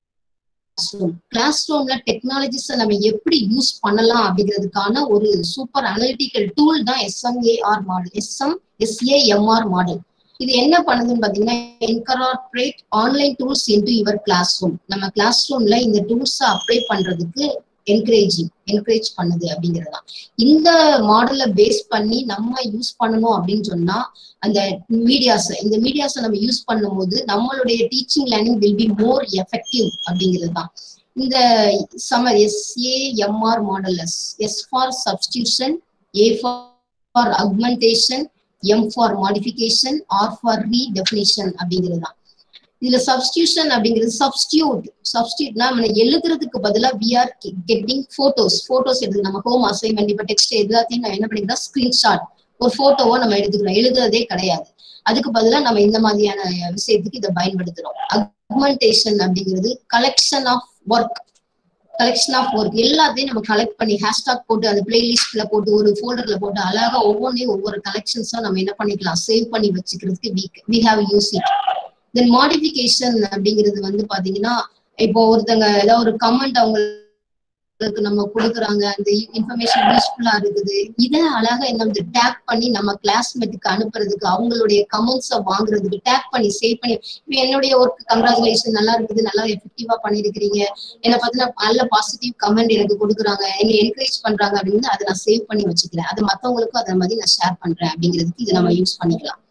classroom கிளாஸ் ரூம்ல டெக்னாலஜிஸ் நம்ம எப்படி யூஸ் பண்ணலாம் அப்படிங்கிறதுக்கான ஒரு சூப்பர் அனலிட்டிக்கல் டூல் தான் SMAR model SM SAMR model இது என்ன பண்ணுதுன்னு பாத்தீங்கன்னா incorporate online tools into your classroom நம்ம கிளாஸ் ரூம்ல இந்த டூல்ஸை அப்ளை பண்றதுக்கு என்கரேஜிங் என்கரேஜ் பண்ணுது அப்படிங்கிறது தான் இந்த மாடலை பேஸ் பண்ணி நம்ம யூஸ் பண்ணணும் அப்படின்னு சொன்னா அந்த மீடியாஸ் இந்த மீடியாஸை நம்ம யூஸ் பண்ணும்போது நம்மளுடைய teaching learning will be more effective அப்படிங்கிறது தான் இந்த SAMR SAMR model S S for substitution A for augmentation M for modification R for redefinition அப்படிங்கிறது தான் இதுல சப்ஸ்டியூஷன் அப்படிங்கிறது சப்ஸ்டியூட் சப்ஸ்டியூட்னா நம்ம எழுதுறதுக்கு பதிலாக we are getting photos photos எடுத்து நம்ம ஹோம் அசைன்மெண்ட் இப்ப டெக்ஸ்ட் எல்லாத்தையும் நான் என்ன பண்ணிக்கிறேன் ஸ்கிரீன்ஷாட் ஒரு போட்டோவோ நம்ம எடுத்துக்கிறோம் எழுதுறதே கிடையாது அதுக்கு பதிலாக நம்ம இந்த மாதிரியான விஷயத்துக்கு இதை பயன்படுத்துறோம் அக்மெண்டேஷன் அப்படிங்கிறது collection of work collection of work எல்லாத்தையும் நம்ம கலெக்ட் பண்ணி ஹேஷ்டாக் போட்டு அந்த பிளேலிஸ்ட்ல போட்டு ஒரு ஃபோல்டர்ல போட்டு அழகா ஒவ்வொன்றையும் ஒவ்வொரு கலெக்ஷன்ஸா நம்ம என்ன பண்ணிக்கலாம் சேவ் பண்ணி வச்சுக்கிறதுக்கு we we have use it then modification அப்படிங்கிறது வந்து பாத்தீங்கன்னா இப்போ ஒருத்தங்க ஏதாவது ஒரு கமெண்ட் அவங்களுக்கு நம்ம கொடுக்குறாங்க அந்த இன்ஃபர்மேஷன் யூஸ்ஃபுல்லா இருக்குது இதை அழகா என்ன வந்து டேக் பண்ணி நம்ம கிளாஸ்மேட்டுக்கு அனுப்புறதுக்கு அவங்களுடைய கமெண்ட்ஸை வாங்குறதுக்கு டேக் பண்ணி சேவ் பண்ணி இப்போ என்னுடைய ஒர்க் கங்க்ராச்சுலேஷன் நல்லா இருக்குது நல்லா எஃபெக்டிவா பண்ணிருக்கிறீங்க என்னை பார்த்தீங்கன்னா நல்ல பாசிட்டிவ் கமெண்ட் எனக்கு கொடுக்குறாங்க என்னை என்கரேஜ் பண்றாங்க அப்படின்னு அதை நான் சேவ் பண்ணி வச்சுக்கிறேன் அது மத்தவங்களுக்கும் அதை மாதிரி நான் ஷேர் பண்றேன் அப்படிங்கிறதுக்கு இதை நம்ம யூஸ் பண்ணிக்கலாம்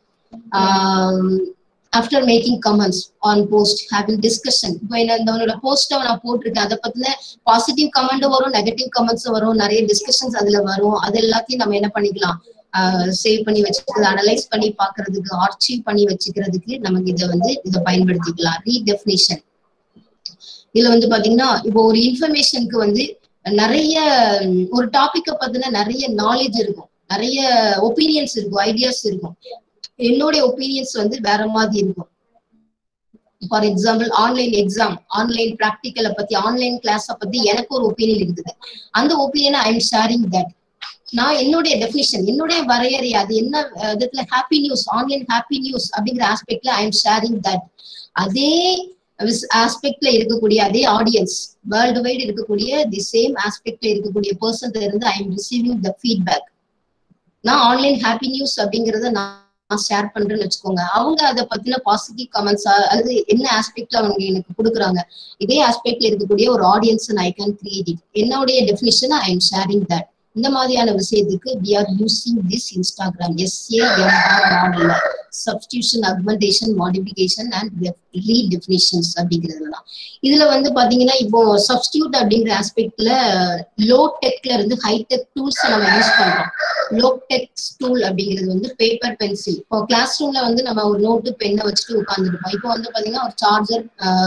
after making comments on post having discussion இப்போ என்ன இந்த போஸ்ட்டை நான் போட்டிருக்கேன் அதை பத்தின பாசிட்டிவ் கமெண்ட்டும் வரும் நெகட்டிவ் கமெண்ட்ஸும் வரும் நிறைய டிஸ்கஷன்ஸ் அதுல வரும் அது எல்லாத்தையும் நம்ம என்ன பண்ணிக்கலாம் சேவ் பண்ணி வச்சுக்கிறது அனலைஸ் பண்ணி பாக்குறதுக்கு ஆர்ச்சீவ் பண்ணி வச்சுக்கிறதுக்கு நமக்கு இதை வந்து இதை பயன்படுத்திக்கலாம் ரீடெஃபினிஷன் இதுல வந்து பாத்தீங்கன்னா இப்போ ஒரு இன்ஃபர்மேஷனுக்கு வந்து நிறைய ஒரு டாபிக்கை பத்தின நிறைய நாலேஜ் இருக்கும் நிறைய ஒப்பீனியன்ஸ் இருக்கும் ஐடியாஸ் இருக்கும் என்னுடைய ஒப்பீனியன்ஸ் வந்து வேற மாதிரி இருக்கும் for example online exam online ப்ராக்டிக்கலை பத்தி ஆன்லைன் கிளாஸை பத்தி எனக்கு ஒரு ஒப்பீனியன் இருக்குது அந்த ஒப்பீனியனை ஐ எம் ஷேரிங் தட் நான் என்னுடைய டெபினிஷன் என்னுடைய வரையறை அது என்ன விதத்துல happy news online happy news அப்படிங்கிற ஆஸ்பெக்ட்ல ஐ எம் ஷேரிங் தட் அதே ஆஸ்பெக்ட்ல இருக்கக்கூடிய அதே ஆடியன்ஸ் வேர்ல்டு வைடு இருக்கக்கூடிய தி சேம் ஆஸ்பெக்ட்ல இருக்கக்கூடிய பர்சன் இருந்து I am receiving the feedback நான் ஆன்லைன் ஹாப்பி நியூஸ் அப்படிங்கறத நான் நான் ஷேர் பண்றேன்னு வச்சுக்கோங்க அவங்க அதை பத்தின பாசிட்டிவ் கமெண்ட்ஸா அல்லது என்ன ஆஸ்பெக்ட்ல அவங்க எனக்கு கொடுக்குறாங்க இதே ஆஸ்பெக்ட்ல இருக்கக்கூடிய ஒரு audience I can create it என்னுடைய definition I am sharing that இந்த மாதிரியான விஷயத்துக்கு we are using this Instagram SAMR மாடல்ல substitution augmentation modification and redefinitions அப்படிங்கிறதுலாம் இதுல வந்து பாத்தீங்கன்னா இப்போ சப்ஸ்டியூட் அப்படிங்கிற ஆஸ்பெக்ட்ல லோ டெக்ல இருந்து ஹைடெக் டூல்ஸ் நம்ம யூஸ் பண்றோம் லோ டெக் டூல் அப்படிங்கிறது வந்து பேப்பர் பென்சில் இப்போ கிளாஸ் ரூம்ல வந்து நம்ம ஒரு நோட்டு பெண்ணை வச்சுட்டு உட்காந்துருப்போம் இப்போ வந்து பாத்தீங்கன்னா ஒரு சார்ஜர்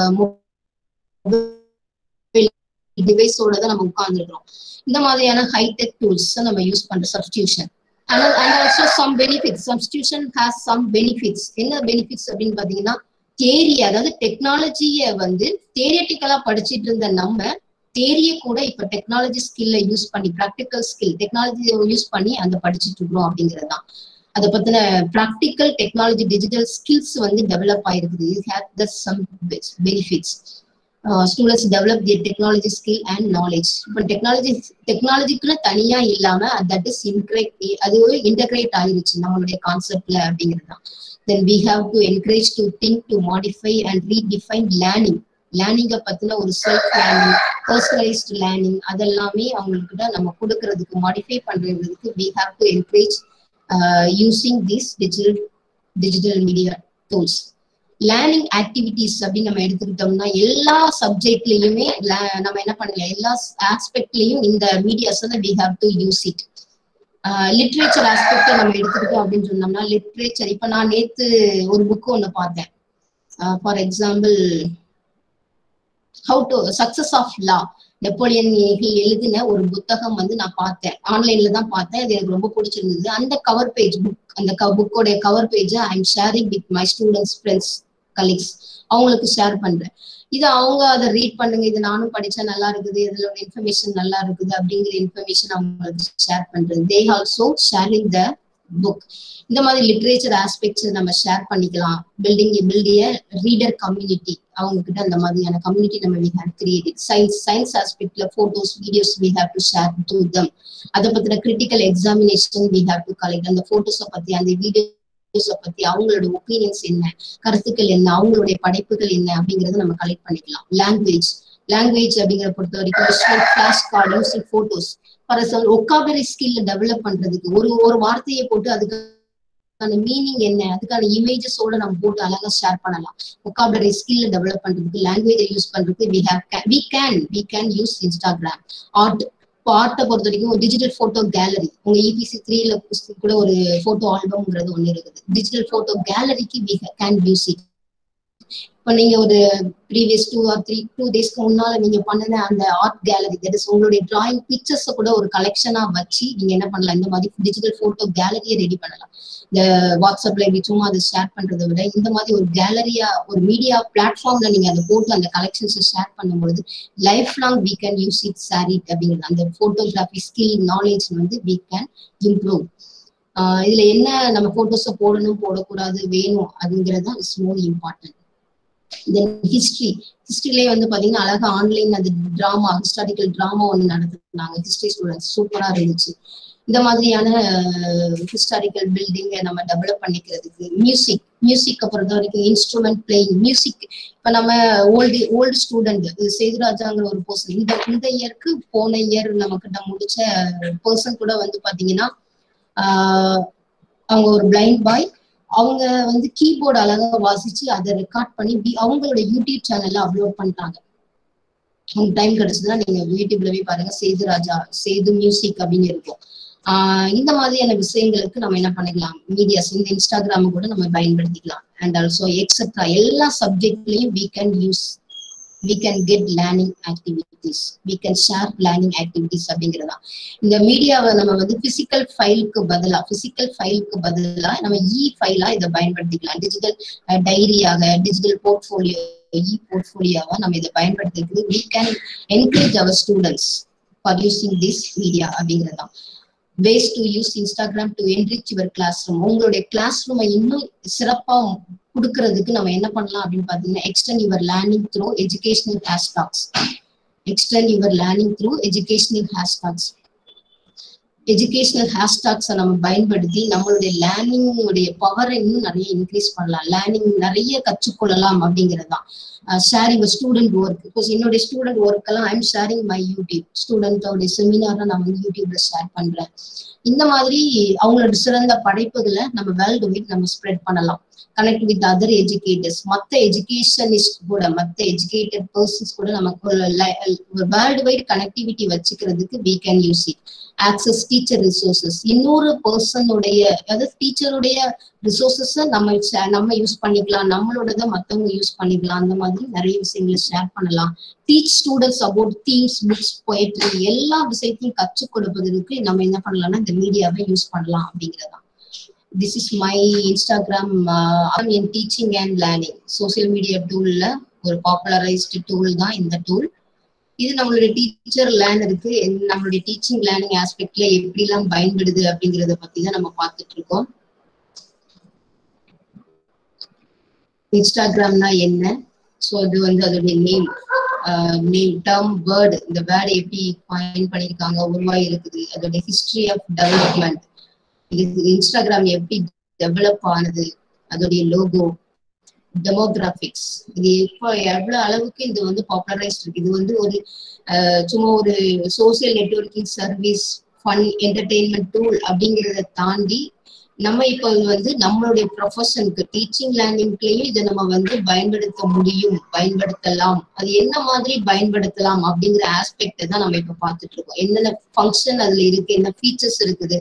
டிவைஸோட தான் நம்ம உட்கார்ந்துருக்கிறோம் இந்த மாதிரியான ஹைடெக் டூல்ஸ் நம்ம யூஸ் பண்ற substitution and also some benefits substitution has some benefits என்ன பெனிஃபிட்ஸ் அப்படின்னு பாத்தீங்கன்னா தேரி அதாவது டெக்னாலஜிய வந்து தியரியட்டிக்கலா படிச்சிட்டு இருந்த நம்ம தேரிய கூட இப்ப டெக்னாலஜி ஸ்கில்ல யூஸ் பண்ணி ப்ராக்டிக்கல் ஸ்கில் டெக்னாலஜி யூஸ் பண்ணி அந்த படிச்சுட்டு இருக்கிறோம் அப்படிங்கிறது தான் அதை பத்தின ப்ராக்டிக்கல் டெக்னாலஜி டிஜிட்டல் ஸ்கில்ஸ் வந்து டெவலப் ஆயிருக்குது இது had the some benefits students develop the technology skill and knowledge இப்போ டெக்னாலஜி டெக்னாலஜிக்குன்னு தனியா இல்லாம தட் இஸ் இன்கிரேட் அது இன்டகிரேட் ஆயிருச்சு நம்மளுடைய கான்செப்ட்ல அப்படிங்கிறது தான் then we have to encourage to think to modify and redefine learning லேர்னிங்கை பத்தின ஒரு செல்ஃப் லேர்னிங் பர்சனலைஸ்ட் லேர்னிங் அதெல்லாமே அவங்களுக்கு தான் நம்ம கொடுக்கறதுக்கு மாடிஃபை பண்றதுக்கு we have to encourage using this digital digital media tools learning activities அப்படின்னு நம்ம எடுத்துக்கிட்டோம்னா எல்லா சப்ஜெக்ட்லயுமே நம்ம என்ன பண்ணலாம் எல்லா ஆஸ்பெக்ட்லயும் இந்த மீடியாஸ் வந்து we have to use it literature ஆஸ்பெக்ட நம்ம எடுத்துக்கிட்டோம் அப்படின்னு சொன்னோம்னா லிட்ரேச்சர் இப்ப நான் நேத்து ஒரு புக் ஒண்ணு பார்த்தேன் for example how to success of law Napoleon Hill எழுதின ஒரு புத்தகம் வந்து நான் பார்த்தேன் ஆன்லைன்ல தான் பார்த்தேன் அது எனக்கு ரொம்ப பிடிச்சிருந்தது அந்த கவர் பேஜ் புக் அந்த புக்கோடைய cover page I am sharing with my students friends colleagues அவங்களுக்கு ஷேர் பண்றேன் இது அவங்க அதை ரீட் பண்ணுங்க இது நானும் படிச்சா நல்லா இருக்குது இதுல இன்ஃபர்மேஷன் நல்லா இருக்குது அப்படிங்கிற இன்ஃபர்மேஷன் அவங்களுக்கு ஷேர் பண்றது they also sharing the book இந்த மாதிரி லிட்ரேச்சர் ஆஸ்பெக்ட்ஸ் நம்ம ஷேர் பண்ணிக்கலாம் பில்டிங் பில்டிய ரீடர் கம்யூனிட்டி அவங்க கிட்ட அந்த மாதிரியான கம்யூனிட்டி நம்ம we have created science science ஆஸ்பெக்ட்ல photos videos we have to share to them அதை பத்தின critical examination we have to collect அந்த போட்டோஸை பத்தி அந்த வீடியோஸை பத்தி அவங்களோட ஒப்பீனியன்ஸ் என்ன கருத்துக்கள் என்ன அவங்களுடைய படைப்புகள் என்ன அப்படிங்கறத நம்ம கலெக்ட் பண்ணிக்கலாம் லாங்குவேஜ் லாங்குவேஜ் அப்படிங்கிற பொறுத்த வரைக்கும் flash card using photos for example vocabulary skill develop பண்றதுக்கு ஒரு ஒரு வார்த்தையை போட்டு அதுக்கு அதுக்கான மீனிங் என்ன அதுக்கான இமேஜஸோட நம்ம போட்டு அழகா ஷேர் பண்ணலாம் ஒக்காபுலரி ஸ்கில் டெவலப் பண்றதுக்கு லாங்குவேஜை யூஸ் பண்றதுக்கு we have we can we can use Instagram art இப்போ ஆர்ட்டை பொறுத்த வரைக்கும் டிஜிட்டல் போட்டோ கேலரி உங்க இபிசி த்ரீல கூட ஒரு போட்டோ ஆல்பம்ங்கிறது ஒண்ணு இருக்குது டிஜிட்டல் போட்டோ கேலரிக்கு வி கேன் யூஸ் இட் இப்போ நீங்க ஒரு previous two or three two டேஸ்க்கு முன்னால நீங்க பண்ணின அந்த ஆர்ட் கேலரி தட் இஸ் உங்களுடைய டிராயிங் பிக்சர்ஸை கூட ஒரு கலெக்ஷனா வச்சு நீங்க என்ன பண்ணலாம் இந்த மாதிரி டிஜிட்டல் போட்டோ கேலரியை ரெடி பண்ணலாம் இந்த வாட்ஸ்அப்ல இப்படி சும்மா அதை ஷேர் பண்றதை விட இந்த மாதிரி ஒரு கேலரியா ஒரு மீடியா பிளாட்ஃபார்ம்ல நீங்க அதை போட்டு அந்த கலெக்ஷன்ஸை ஷேர் பண்ணும்பொழுது life long we can use it sorry அப்படிங்கிறது அந்த போட்டோகிராஃபி ஸ்கில் நாலேஜ் வந்து வீ கேன் இம்ப்ரூவ் இதுல என்ன நம்ம போட்டோஸை போடணும் போடக்கூடாது வேணும் அதுங்கிறது தான் it's more important then history ஹிஸ்டரியிலே வந்து பாத்தீங்கன்னா அழகா ஆன்லைன் அந்த டிராமா ஹிஸ்டாரிக்கல் டிராமா ஒன்று நடத்துனாங்க ஹிஸ்டரி ஸ்டூடெண்ட்ஸ் சூப்பரா இருந்துச்சு இந்த மாதிரியான ஹிஸ்டாரிக்கல் பில்டிங்கை நம்ம டெவலப் பண்ணிக்கிறதுக்கு மியூசிக் மியூசிக்கை பொறுத்த வரைக்கும் இன்ஸ்ட்ருமெண்ட் பிளேயிங் மியூசிக் இப்ப நம்ம ஓல்டு ஓல்டு ஸ்டூடெண்ட் சேதுராஜாங்கிற ஒரு பர்சன் இந்த இந்த இயருக்கு போன இயர் நம்ம கிட்ட முடிச்ச பர்சன் கூட வந்து பாத்தீங்கன்னா அவங்க ஒரு பிளைண்ட் பாய் அவங்க வந்து கீபோர்டு அழகா வாசிச்சு அதை ரெக்கார்ட் பண்ணி அவங்களோட யூடியூப் சேனல்ல அப்லோட் பண்ணிட்டாங்க உங்களுக்கு டைம் கிடைச்சதுன்னா நீங்க யூடியூப்ல போய் பாருங்க சேது ராஜா சேது மியூசிக் அப்படின்னு இருக்கும் ஆஹ் இந்த மாதிரியான விஷயங்களுக்கு நம்ம என்ன பண்ணிக்கலாம் மீடியாஸ் இந்த இன்ஸ்டாகிராம் கூட நம்ம பயன்படுத்திக்கலாம் அண்ட் ஆல்சோ எக்ஸெட்ரா எல்லா சப்ஜெக்ட்லயும் we can use we can get learning activities we can share learning activities அப்படிங்கிறதா இந்த மீடியாவை நம்ம வந்து பிசிக்கல் ஃபைலுக்கு பதிலா பிசிக்கல் ஃபைலுக்கு பதிலா நம்ம இ ஃபைலா இதை பயன்படுத்திக்கலாம் டிஜிட்டல் டைரியாக டிஜிட்டல் போர்ட்ஃபோலியோ இ போர்ட்ஃபோலியோவா நம்ம இதை பயன்படுத்துறதுக்கு we can encourage our students for using this media அப்படிங்கிறதான் ways to use Instagram to enrich your classroom உங்களுடைய கிளாஸ் ரூமை இன்னும் சிறப்பா கொடுக்கறதுக்கு நம்ம என்ன பண்ணலாம் அப்படின்னு பாத்தீங்கன்னா extend your learning through educational hashtags extend your learning through educational hashtags educational ஹேஷ்டாக்ஸை நம்ம பயன்படுத்தி நம்மளுடைய லேர்னிங் உடைய பவரை இன்னும் நிறைய இன்க்ரீஸ் பண்ணலாம் லேர்னிங் நிறைய கற்றுக்கொள்ளலாம் அப்படிங்கிறது தான் ஷேரிங் ஸ்டூடெண்ட் ஒர்க் பிகாஸ் என்னுடைய ஸ்டூடெண்ட் ஒர்க் எல்லாம் ஐம் ஷேரிங் மை யூடியூப் ஸ்டூடெண்டோடைய செமினாரை நான் வந்து யூடியூப்ல ஷேர் பண்றேன் இந்த மாதிரி அவங்களோட சிறந்த படைப்புகளை நம்ம வேர்ல்டு வைட் நம்ம ஸ்ப்ரெட் பண்ணலாம் கனெக்ட் வித் அதர் எஜுகேட்டர்ஸ் மத்த எஜுகேஷனிஸ்ட் கூட மத்த எஜுகேட்டட் பர்சன்ஸ் கூட நமக்கு ஒரு வேர்ல்டு வைட் கனெக்டிவிட்டி வச்சுக்கிறதுக்கு we can use it access teacher resources இன்னொரு பர்சனுடைய அதாவது டீச்சருடைய ரிசோர்சஸ் நம்ம நம்ம யூஸ் பண்ணிக்கலாம் நம்மளோடத மத்தவங்க யூஸ் பண்ணிக்கலாம் அந்த மாதிரி நிறைய விஷயங்களை ஷேர் பண்ணலாம் teach students about themes books poetry எல்லா விஷயத்தையும் கற்றுக் கொடுப்பதற்கு நம்ம என்ன பண்ணலாம்னா இந்த மீடியாவை யூஸ் பண்ணலாம் அப்படிங்கிறதா திஸ் இஸ் மை இன்ஸ்டாகிராம் என் teaching and learning social media டூல்ல ஒரு பாப்புலரைஸ்டு டூல் தான் இந்த டூல் இது நம்மளுடைய டீச்சர் லேர்னருக்கு நம்மளுடைய டீச்சிங் லேர்னிங் ஆஸ்பெக்ட்ல எப்படி எல்லாம் பயன்படுது அப்படிங்கறத பத்தி தான் நம்ம பார்த்துட்டு இருக்கோம் இன்ஸ்டாகிராம்னா என்ன ஸோ அது வந்து அதோடைய நேம் நேம் டேர்ம் வேர்டு இந்த வேர்டு எப்படி பயன் பண்ணியிருக்காங்க உருவாகி இருக்குது அதோட ஹிஸ்டரி ஆஃப் டெவலப்மெண்ட் இது இன்ஸ்டாகிராம் எப்படி டெவலப் ஆனது அதோடைய லோகோ டெமோகிராபிக்ஸ் இது இப்போ எவ்வளவு அளவுக்கு இது வந்து பாப்புலரைஸ்ட் இருக்கு இது வந்து ஒரு சும்மா ஒரு social networking service fun entertainment tool அப்படிங்கிறத தாண்டி நம்ம இப்போ வந்து நம்மளுடைய ப்ரொஃபஷனுக்கு டீச்சிங் லேர்னிங்லயும் இதை நம்ம வந்து பயன்படுத்த முடியும் பயன்படுத்தலாம் அது என்ன மாதிரி பயன்படுத்தலாம் அப்படிங்கிற ஆஸ்பெக்ட் தான் நம்ம இப்ப பார்த்துட்டு இருக்கோம் என்னென்ன ஃபங்க்ஷன் அதுல இருக்கு என்ன ஃபீச்சர்ஸ் இருக்குது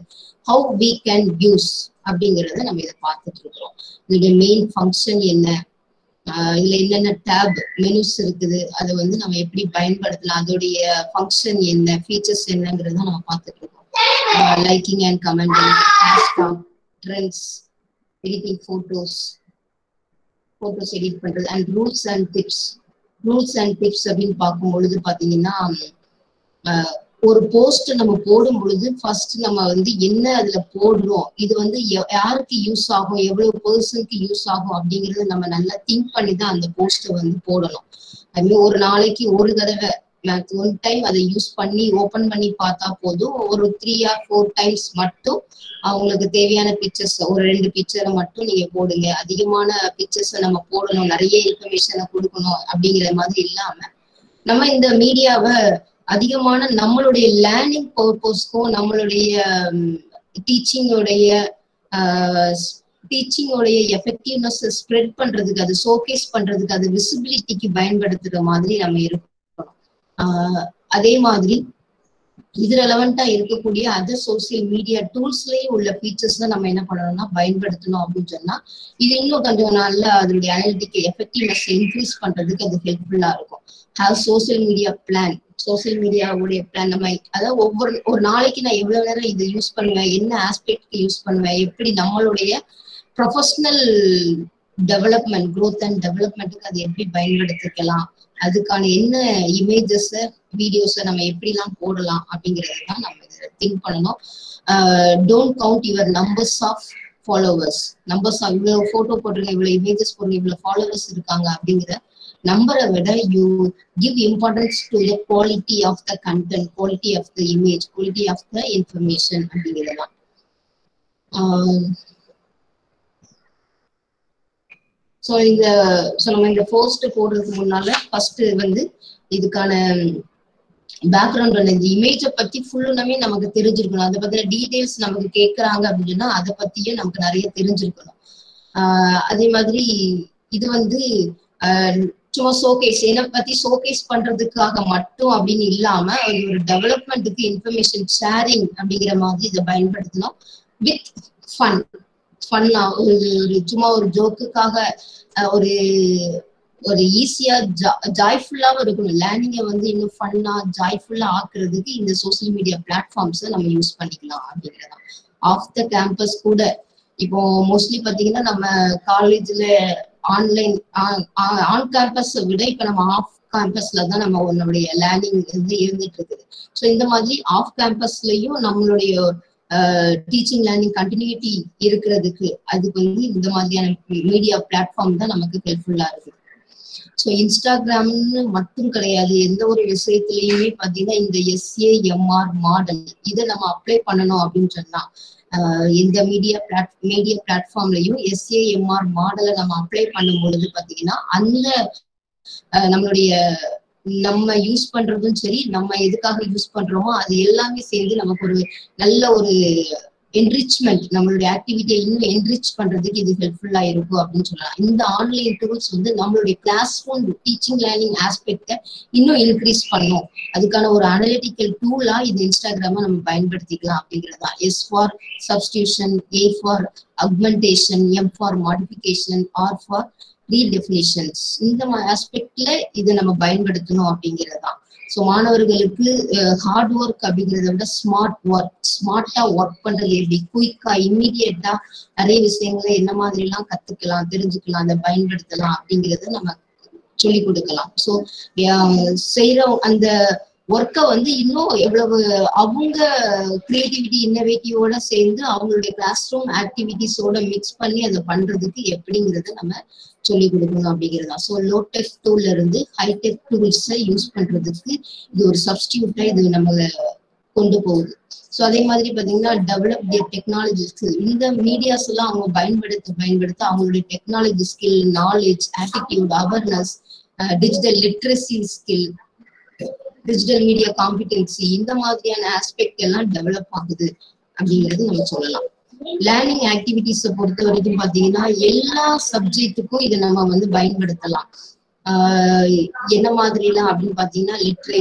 ஹவு வி கேன் யூஸ் அப்படிங்கறத நம்ம இதை பார்த்துட்டு இருக்கிறோம் இதோடைய மெயின் ஃபங்க்ஷன் என்ன ஆஹ் இதுல என்னென்ன டேப் மெனுஸ் இருக்குது அதை வந்து நம்ம எப்படி பயன்படுத்தலாம் அதோடைய ஃபங்க்ஷன் என்ன ஃபீச்சர்ஸ் என்னங்கிறத நம்ம பார்த்துட்டு இருக்கோம் liking and commenting hashtag trends editing photos photos edit பண்றது and rules and tips rules and tips அப்படின்னு பார்க்கும் பொழுது பாத்தீங்கன்னா ஆஹ் ஒரு போஸ்ட் நம்ம போடும் பொழுது ஃபர்ஸ்ட் நம்ம வந்து என்ன அதுல போடுறோம் இது வந்து ய- யாருக்கு யூஸ் ஆகும் எவ்வளவு பர்சனுக்கு யூஸ் ஆகும் அப்படிங்கறத நம்ம நல்லா திங்க் பண்ணி தான் அந்த போஸ்ட்டை வந்து போடணும் அதுமாதிரி ஒரு நாளைக்கு ஒரு தடவை ஒன் டைம் அதை யூஸ் பண்ணி ஓபன் பண்ணி பார்த்தா போதும் ஒரு த்ரீ ஆர் ஃபோர் டைம்ஸ் மட்டும் அவங்களுக்கு தேவையான பிக்சர்ஸ் ஒரு ரெண்டு பிக்சரை மட்டும் நீங்க போடுங்க அதிகமான பிக்சர்ஸை நம்ம போடணும் நிறைய இன்ஃபர்மேஷனை கொடுக்கணும் அப்படிங்கிற மாதிரி இல்லாம நம்ம இந்த மீடியாவை அதிகமான நம்மளுடைய லேர்னிங் பர்பஸ்க்கும் நம்மளுடைய டீச்சிங்கோடைய டீச்சிங்கோடைய எஃபெக்டிவ்னஸ் ஸ்ப்ரெட் பண்றதுக்கு அது ஷோகேஸ் பண்றதுக்கு அது விசிபிலிட்டிக்கு பயன்படுத்துற மாதிரி நம்ம இருக்கணும் ஆஹ் அதே மாதிரி இது ரெலவெண்டா இருக்கக்கூடிய அதர் சோசியல் மீடியா டூல்ஸ்லயே உள்ள ஃபீச்சர்ஸ் தான் நம்ம என்ன பண்ணணும்னா பயன்படுத்தணும் அப்படின்னு சொன்னா இது இன்னும் கொஞ்சம் நாள்ல அதனுடைய அனலிட்டிக் எஃபெக்டிவ்னஸ் இன்க்ரீஸ் பண்றதுக்கு அது ஹெல்ப்ஃபுல்லா இருக்கும் how social media plan social மீடியாவுடைய பிளான் நம்ம அதாவது ஒவ்வொரு ஒரு நாளைக்கு நான் எவ்வளவு நேரம் இது யூஸ் பண்ணுவேன் என்ன ஆஸ்பெக்ட்க்கு யூஸ் பண்ணுவேன் எப்படி நம்மளுடைய ப்ரொஃபஷனல் டெவலப்மெண்ட் growth அண்ட் டெவலப்மெண்ட்டுக்கு அது எப்படி பயன்படுத்திக்கலாம் அதுக்கான என்ன இமேஜஸ் வீடியோஸை நம்ம எப்படிலாம் போடலாம் அப்படிங்கறத தான் நம்ம திங்க் பண்ணணும் don't count your numbers of followers numbers இவ்வளவு போட்டோ போட்டுருங்க இவ்வளவு இமேஜஸ் போடுங்க இவ்வளவு ஃபாலோவர்ஸ் இருக்காங்க அப்படிங்கிற நம்பரை விட you give importance to the quality of the content quality of the image quality of the information அப்படிங்கிறதெல்லாம் ஸோ இந்த ஸோ நம்ம இந்த போஸ்ட் போடுறதுக்கு முன்னால ஃபர்ஸ்ட் வந்து இதுக்கான பேக்ரவுண்ட் வந்து இந்த இமேஜை பத்தி ஃபுல்லுமே நமக்கு தெரிஞ்சிருக்கணும் அதை பத்தின டீடைல்ஸ் நமக்கு கேட்கறாங்க அப்படின்னா அதை பத்தியே நமக்கு நிறைய தெரிஞ்சிருக்கணும் ஆஹ் அதே மாதிரி இது வந்து ஆஹ் சும்மா ஷோகேஸ் என்னை பத்தி ஷோகேஸ் பண்றதுக்காக மட்டும் அப்படின்னு இல்லாம அது ஒரு டெவலப்மெண்ட்டுக்கு இன்ஃபர்மேஷன் ஷேரிங் அப்படிங்கிற மாதிரி இதை பயன்படுத்தணும் வித் ஃபன் ஃபன்னா ஒரு ஒரு சும்மா ஒரு ஜோக்குக்காக ஒரு ஒரு ஈஸியா ஜாய்ஃபுல்லாவும் இருக்கணும் லேர்னிங்கை வந்து இன்னும் ஃபன்னா ஜாய்ஃபுல்லா ஆக்குறதுக்கு இந்த சோசியல் மீடியா பிளாட்ஃபார்ம்ஸை நம்ம யூஸ் பண்ணிக்கலாம் அப்படிங்கிறதா ஆஃப் த கேம்பஸ் கூட இப்போ மோஸ்ட்லி பாத்தீங்கன்னா நம்ம காலேஜ்ல ஆன்லைன் ஆன் கேம்பஸ் விட இப்ப நம்ம ஆஃப் கேம்பஸ்ல தான் நம்ம நம்மளுடைய லேர்னிங் வந்து இருந்துட்டு இருக்குது ஸோ இந்த மாதிரி ஆஃப் கேம்பஸ்லயும் நம்மளுடைய டீச்சிங் லேர்னிங் கண்டினியூட்டி இருக்கிறதுக்கு அதுக்கு வந்து இந்த மாதிரியான மீடியா பிளாட்ஃபார்ம் தான் நமக்கு ஹெல்ப்ஃபுல்லா இருக்குது ஸோ இன்ஸ்டாகிராம்னு மட்டும் கிடையாது எந்த ஒரு விஷயத்துலயுமே பாத்தீங்கன்னா இந்த எஸ்ஏஎம்ஆர் மாடல் இதை நம்ம அப்ளை பண்ணணும் அப்படின்னு சொன்னா எந்த மீடியா பிளாட் மீடியா பிளாட்ஃபார்ம்லயும் எஸ்ஏஎம்ஆர் மாடலை நம்ம அப்ளை பண்ணும் பொழுது பாத்தீங்கன்னா அந்த நம்மளுடைய நம்ம யூஸ் பண்றதும் சரி நம்ம எதுக்காக யூஸ் பண்றோமோ அது எல்லாமே சேர்ந்து நமக்கு ஒரு நல்ல ஒரு என்ரிச்மெண்ட் நம்மளுடைய ஆக்டிவிட்டியை இன்னும் என்ரிச் பண்றதுக்கு இது ஹெல்ப்ஃபுல்லா இருக்கும் அப்படின்னு சொல்லலாம் இந்த ஆன்லைன் டூல்ஸ் வந்து நம்மளுடைய கிளாஸ் ரூம் டீச்சிங் லேர்னிங் ஆஸ்பெக்ட இன்னும் இன்க்ரீஸ் பண்ணும் அதுக்கான ஒரு அனலிட்டிக்கல் டூலா இந்த இன்ஸ்டாகிராம நம்ம பயன்படுத்திக்கலாம் அப்படிங்கிறதா S for substitution A for augmentation M for modification R for redefinitions இந்த ஆஸ்பெக்ட்ல இதை நம்ம பயன்படுத்தணும் அப்படிங்கிறதா ஸோ மாணவர்களுக்கு ஹார்ட் ஒர்க் அப்படிங்கிறத விட ஸ்மார்ட் ஒர்க் ஸ்மார்ட்டா ஒர்க் பண்றது எப்படி குயிக்கா இம்மிடியட்டா நிறைய விஷயங்களை என்ன மாதிரி எல்லாம் கத்துக்கலாம் தெரிஞ்சுக்கலாம் அதை பயன்படுத்தலாம் அப்படிங்கிறத நம்ம சொல்லி கொடுக்கலாம் ஸோ செய்யற அந்த ஒர்க்கை வந்து இன்னும் எவ்வளவு அவங்க கிரியேட்டிவிட்டி இன்னோவேட்டிவோட சேர்ந்து அவங்களுடைய கிளாஸ் ரூம் ஆக்டிவிட்டிஸோட மிக்ஸ் பண்ணி அதை பண்றதுக்கு எப்படிங்கிறத நம்ம சொல்லி கொடுக்கணும் அப்படிங்கிறதா ஸோ லோடெக் டூல்ல இருந்து ஹைடெக் டூல்ஸை யூஸ் பண்றதுக்கு இது ஒரு சப்ஸ்டியூட்டா இது நம்ம கொண்டு போகுது ஸோ அதே மாதிரி பார்த்தீங்கன்னா டெவலப் தி டெக்னாலஜி ஸ்கில் இந்த மீடியாஸ் எல்லாம் அவங்க பயன்படுத்த பயன்படுத்த அவங்களுடைய technology skill knowledge attitude awareness digital literacy skill digital media competency இந்த மாதிரியான ஆஸ்பெக்ட் எல்லாம் டெவலப் ஆகுது அப்படிங்கிறது நம்ம சொல்லலாம் லேர்னிங் ஆக்டிவிட்டிஸை பொறுத்த வரைக்கும் பாத்தீங்கன்னா எல்லா சப்ஜெக்ட்டுக்கும் இதை நம்ம வந்து பயன்படுத்தலாம் ஆஹ் என்ன மாதிரிலாம் அப்படின்னு பாத்தீங்கன்னா லிட்ரேச்சர்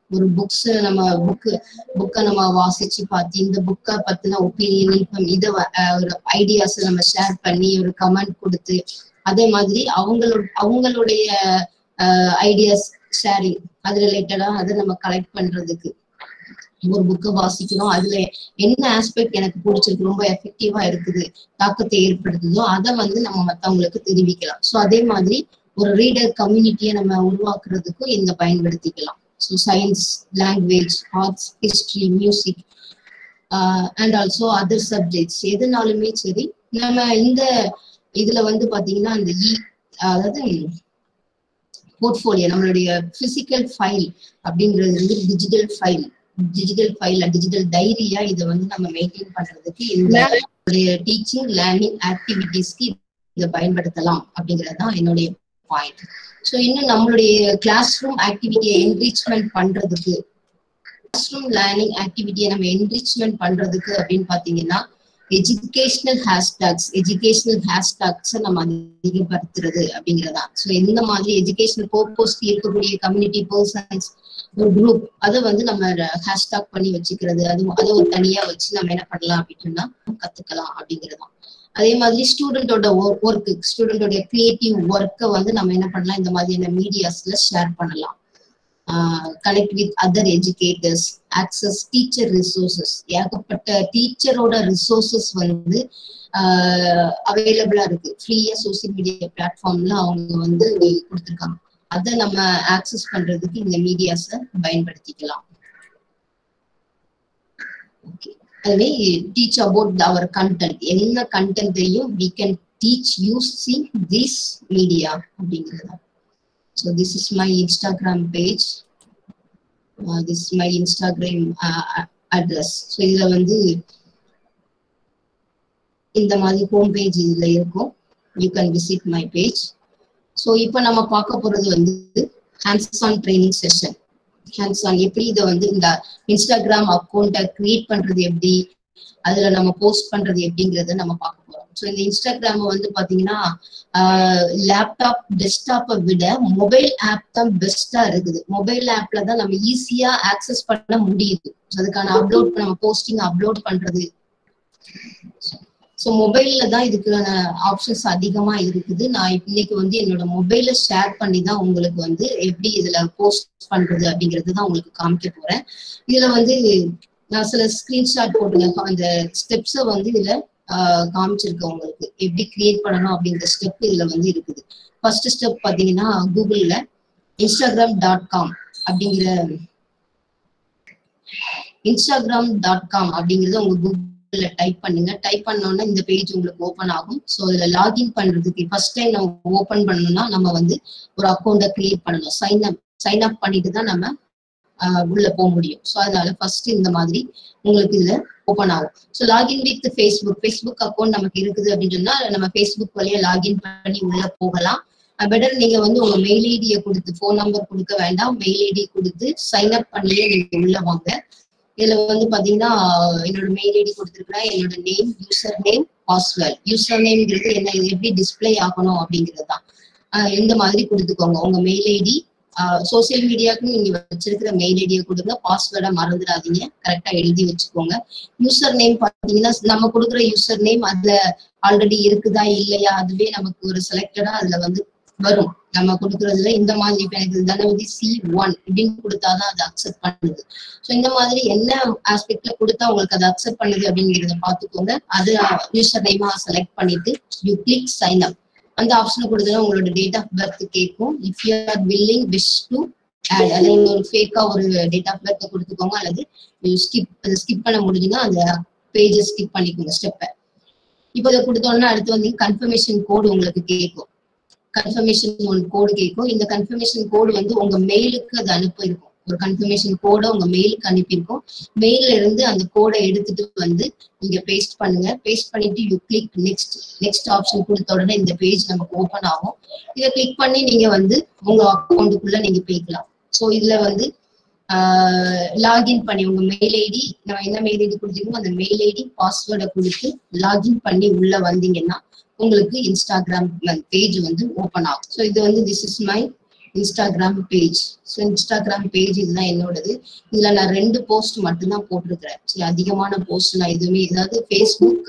ஒரு புக்ஸ் நம்ம புக்கு புக்கை நம்ம வாசிச்சு பார்த்து இந்த புக்கை பத்தின ஒப்பீனியன் இதை ஒரு ஐடியாஸ் நம்ம ஷேர் பண்ணி ஒரு கமெண்ட் கொடுத்து அதே மாதிரி அவங்களோட அவங்களுடைய ஐடியாஸ் ஷேரிங் அது ரிலேட்டடா அதை நம்ம கலெக்ட் பண்றதுக்கு ஒரு புக்கை வாசிக்கிறோம் அதுல என்ன ஆஸ்பெக்ட் எனக்கு பிடிச்சிருக்கு ரொம்ப எஃபெக்டிவா இருக்குது தாக்கத்தை ஏற்படுத்துதோ அதை வந்து நம்ம மத்தவங்களுக்கு தெரிவிக்கலாம் ஸோ அதே மாதிரி ஒரு ரீடர் கம்யூனிட்டியை நம்ம உருவாக்குறதுக்கும் இந்த பயன்படுத்திக்கலாம் so science language arts history music and also other subjects எதுனாலுமே சரி நம்ம இந்த இதுல வந்து பாத்தீங்கன்னா அந்த இ அதாவது போர்ட்ஃபோலியோ நம்மளுடைய பிசிக்கல் ஃபைல் அப்படின்றது வந்து digital file digital file digital டைரியா இதை வந்து நம்ம மெயின்டைன் பண்றதுக்கு இந்த டீச்சிங் லேர்னிங் ஆக்டிவிட்டிஸ்க்கு இதை பயன்படுத்தலாம் அப்படிங்கிறது தான் என்னுடைய பாயிண்ட் ஸோ இன்னும் நம்மளுடைய கிளாஸ் ரூம் ஆக்டிவிட்டியை என்ரிச்மெண்ட் பண்றதுக்கு கிளாஸ் ரூம் லேர்னிங் ஆக்டிவிட்டியை நம்ம என்ரிச்மெண்ட் பண்றதுக்கு அப்படின்னு பாத்தீங்கன்னா எஜுகேஷனல் ஹேஷ்டாக்ஸ் எஜுகேஷனல் ஹேஷ்டாக்ஸை நம்ம அதிகப்படுத்துறது அப்படிங்கிறதா ஸோ எந்த மாதிரி எஜுகேஷனல் பர்பஸ்க்கு இருக்கக்கூடிய கம்யூனிட்டி பர்சன்ஸ் ஒரு குரூப் அதை வந்து நம்ம ஹேஷ்டாக் பண்ணி வச்சுக்கிறது அது அதை ஒரு தனியா வச்சு நம்ம என்ன பண்ணலாம் அப்படின்னா கத்துக்கலாம் அப்படிங்கிறதா அதே மாதிரி ஸ்டூடெண்டோட ஒர்க்கு ஸ்டூடெண்டோட கிரியேட்டிவ் ஒர்க்கை வந்து நம்ம என்ன பண்ணலாம் இந்த மாதிரியான மீடியாஸ்ல ஷேர் பண்ணலாம் connect with other educators access teacher resources ஏகப்பட்ட டீச்சரோட ரிசோர்சஸ் வந்து அவைலபிளா இருக்கு ஃப்ரீயா சோசியல் மீடியா பிளாட்ஃபார்ம்ல அவங்க வந்து கொடுத்துருக்காங்க அதை நம்ம ஆக்சஸ் பண்றதுக்கு இந்த மீடியாஸை பயன்படுத்திக்கலாம் ஓகே அதுவே டீச் அபவுட் அவர் கண்டென்ட் என்ன கண்டென்ட்டையும் we can teach using this media அப்படிங்கிறது so this is my Instagram page this is my Instagram address so இதுல வந்து இந்த மாதிரி ஹோம் பேஜ் இதுல இருக்கும் you can visit my page so இப்போ நம்ம பார்க்க போறது வந்து hands on training session hands on எப்படி இதை வந்து இந்த இன்ஸ்டாகிராம் அக்கௌண்ட்டை கிரியேட் பண்றது எப்படி அதுல நம்ம போஸ்ட் பண்றது எப்படிங்கறத நம்ம பார்க்க போறோம் ஸோ இந்த இன்ஸ்டாகிராம் வந்து பாத்தீங்கன்னா லேப்டாப் டெஸ்க்டாப்பை விட மொபைல் ஆப் தான் பெஸ்டா இருக்குது மொபைல் ஆப்ல தான் நம்ம ஈஸியா ஆக்சஸ் பண்ண முடியுது அதுக்கான அப்லோட் நம்ம போஸ்டிங் அப்லோட் பண்றது ஸோ மொபைல்ல தான் இதுக்கான ஆப்ஷன்ஸ் அதிகமா இருக்குது நான் இன்னைக்கு வந்து என்னோட மொபைல ஷேர் பண்ணி தான் உங்களுக்கு வந்து எப்படி இதுல போஸ்ட் பண்றது அப்படிங்கிறது தான் உங்களுக்கு காமிக்க போறேன் இதுல வந்து நான் சில ஸ்கிரீன்ஷாட் போட்டுங்க அந்த ஸ்டெப்ஸை வந்து இதுல காமிச்சிருக்கேன் உங்களுக்கு எப்படி கிரியேட் பண்ணணும் அப்படிங்கிற ஸ்டெப் இதுல வந்து இருக்குது ஃபர்ஸ்ட் ஸ்டெப் பாத்தீங்கன்னா கூகுள்ல இன்ஸ்டாகிராம் டாட் காம் அப்படிங்கிற இன்ஸ்டாகிராம் டாட் காம் அப்படிங்கறத உங்க கூகுள்ல டைப் பண்ணுங்க டைப் பண்ணோம்னா இந்த பேஜ் உங்களுக்கு ஓப்பன் ஆகும் ஸோ இதுல லாகின் பண்றதுக்கு ஃபர்ஸ்ட் டைம் நம்ம ஓப்பன் பண்ணணும்னா நம்ம வந்து ஒரு அக்கௌண்ட்டை கிரியேட் பண்ணணும் சைன் அப் சைன் அப் பண்ணிட்டு தான் நம்ம உள்ள போக முடியும் ஸோ அதனால ஃபர்ஸ்ட் இந்த மாதிரி உங்களுக்கு இதுல ஓப்பன் ஆகும் so login with Facebook Facebook account நமக்கு இருக்குது அப்படின்னு சொன்னா நம்ம ஃபேஸ்புக் வழியா லாகின் பண்ணி உள்ள போகலாம் பெட்டர் நீங்க வந்து உங்க மெயில் ஐடியை கொடுத்து ஃபோன் நம்பர் கொடுக்க வேண்டாம் மெயில் ஐடி கொடுத்து சைன் அப் பண்ணியே நீங்க உள்ள வாங்க இதுல வந்து பாத்தீங்கன்னா என்னோட மெயில் ஐடி கொடுத்துருக்கேன் என்னோட name user name password user நேம்ங்கிறது என்ன இது எப்படி டிஸ்பிளே ஆகணும் அப்படிங்கிறது தான் இந்த மாதிரி கொடுத்துக்கோங்க உங்க மெயில் ஐடி சோசியல் மீடியாவுக்கு நீங்க வச்சிருக்கிற மெயில் ஐடியை கொடுங்க பாஸ்வேர்டை மறந்துடாதீங்க கரெக்டா எழுதி வச்சுக்கோங்க யூசர் நேம் பாத்தீங்கன்னா நம்ம கொடுக்குற யூசர் நேம் அதுல ஆல்ரெடி இருக்குதா இல்லையா அதுவே நமக்கு ஒரு செலக்டடா அதுல வந்து வரும் நம்ம கொடுக்கறதுல இந்த மாதிரி இப்ப எனக்கு தனவதி சி ஒன் இப்படின்னு கொடுத்தாதான் அது அக்செப்ட் பண்ணுது ஸோ இந்த மாதிரி என்ன ஆஸ்பெக்ட்ல கொடுத்தா உங்களுக்கு அது அக்செப்ட் பண்ணுது அப்படிங்கிறத பாத்துக்கோங்க அது யூசர் நேமா செலக்ட் பண்ணிட்டு யூ கிளிக் சைன் அப் அந்த ஆப்ஷனை கொடுத்தா உங்களோட டேட் ஆஃப் பர்த் கேட்கும் if you are willing wish to add அதை நீங்க ஒரு ஃபேக்கா ஒரு டேட் ஆஃப் பர்த் கொடுத்துக்கோங்க அல்லது ஸ்கிப் அதை ஸ்கிப் பண்ண முடிஞ்சுன்னா அந்த பேஜை ஸ்கிப் பண்ணிக்கோங்க ஸ்டெப்பை இப்போ இதை கொடுத்தோம்னா அடுத்து வந்து கன்ஃபர்மேஷன் கோடு உங்களுக்கு கேட்கும் கன்ஃபர்மேஷன் ஒன் கோடு கேட்கும் இந்த கன்ஃபர்மேஷன் கோடு வந்து உங்க மெயிலுக்கு அது அனுப்பியிருக்கும் ஒரு கன்ஃபர்மேஷன் கோடை உங்க மெயிலுக்கு அனுப்பியிருக்கோம் மெயில்ல இருந்து அந்த கோடை எடுத்துட்டு வந்து நீங்க பேஸ்ட் பண்ணுங்க பேஸ்ட் பண்ணிட்டு you click next next option கொடுத்த உடனே இந்த பேஜ் நமக்கு ஓப்பன் ஆகும் இதை கிளிக் பண்ணி நீங்க வந்து உங்க அக்கௌண்ட்டுக்குள்ள நீங்க போய்க்கலாம் ஸோ இதுல வந்து லாகின் பண்ணி உங்க மெயில் ஐடி நம்ம என்ன மெயில் ஐடி கொடுத்தீங்களோ அந்த மெயில் ஐடி பாஸ்வேர்டை கொடுத்து லாகின் பண்ணி உள்ள வந்தீங்கன்னா உங்களுக்கு இன்ஸ்டாகிராம் பேஜ் வந்து ஓப்பன் ஆகும் ஸோ இது வந்து this is my Instagram page so Instagram page இதுதான் என்னோடது இதுல நான் ரெண்டு போஸ்ட் மட்டும்தான் போட்டிருக்கிறேன் சரி அதிகமான போஸ்ட் நான் எதுவுமே ஏதாவது ஃபேஸ்புக்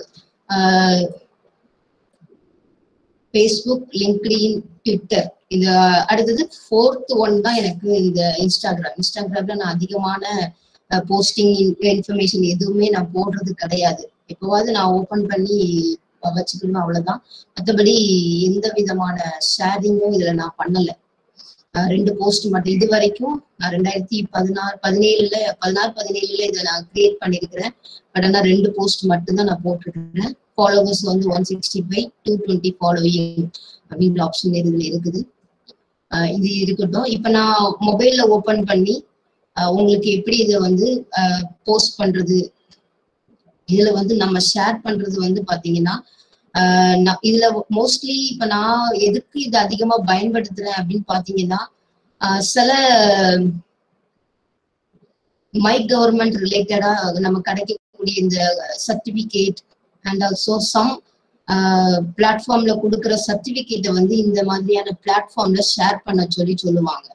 ஃபேஸ்புக் லிங்க்டின் ட்விட்டர் இது அடுத்தது ஃபோர்த் ஒன் தான் எனக்கு இந்த இன்ஸ்டாகிராம் இன்ஸ்டாகிராம்ல நான் அதிகமான போஸ்டிங் இன்ஃபர்மேஷன் எதுவுமே நான் போடுறது கிடையாது எப்போவாவது நான் ஓபன் பண்ணி வச்சுக்கணும் அவ்வளவுதான் மற்றபடி எந்த விதமான ஷேரிங்கும் இதுல நான் பண்ணல அஹ் ரெண்டு போஸ்ட் மட்டும் இது வரைக்கும் நான் ரெண்டாயிரத்தி பதினாறு பதினேழுல பதினாறு பதினேழுல இதை நான் கிரியேட் பண்ணிருக்கிறேன் பட் ஆனா ரெண்டு போஸ்ட் மட்டும்தான் நான் போட்டிருக்கிறேன் ஃபாலோவர்ஸ் வந்து one sixty five two twenty following அப்படின்ற ஆப்ஷன் இதுல இருக்குது அஹ் இது இருக்கட்டும் இப்ப நான் மொபைல்ல ஓபன் பண்ணி அஹ் உங்களுக்கு எப்படி இதை வந்து போஸ்ட் பண்றது இதுல வந்து நம்ம ஷேர் பண்றது வந்து பாத்தீங்கன்னா ஆஹ் நான் இதுல மோஸ்ட்லி இப்ப நான் எதுக்கு இது அதிகமா பயன்படுத்துறேன் அப்படின்னு பாத்தீங்கன்னா ஆஹ் சில மை கவர்மெண்ட் ரிலேட்டடா நம்ம கிடைக்கக்கூடிய இந்த சர்டிபிகேட் அண்ட் ஆல்சோ சம் பிளாட்ஃபார்ம்ல கொடுக்குற சர்டிபிகேட்டை வந்து இந்த மாதிரியான பிளாட்ஃபார்ம்ல ஷேர் பண்ண சொல்லி சொல்லுவாங்க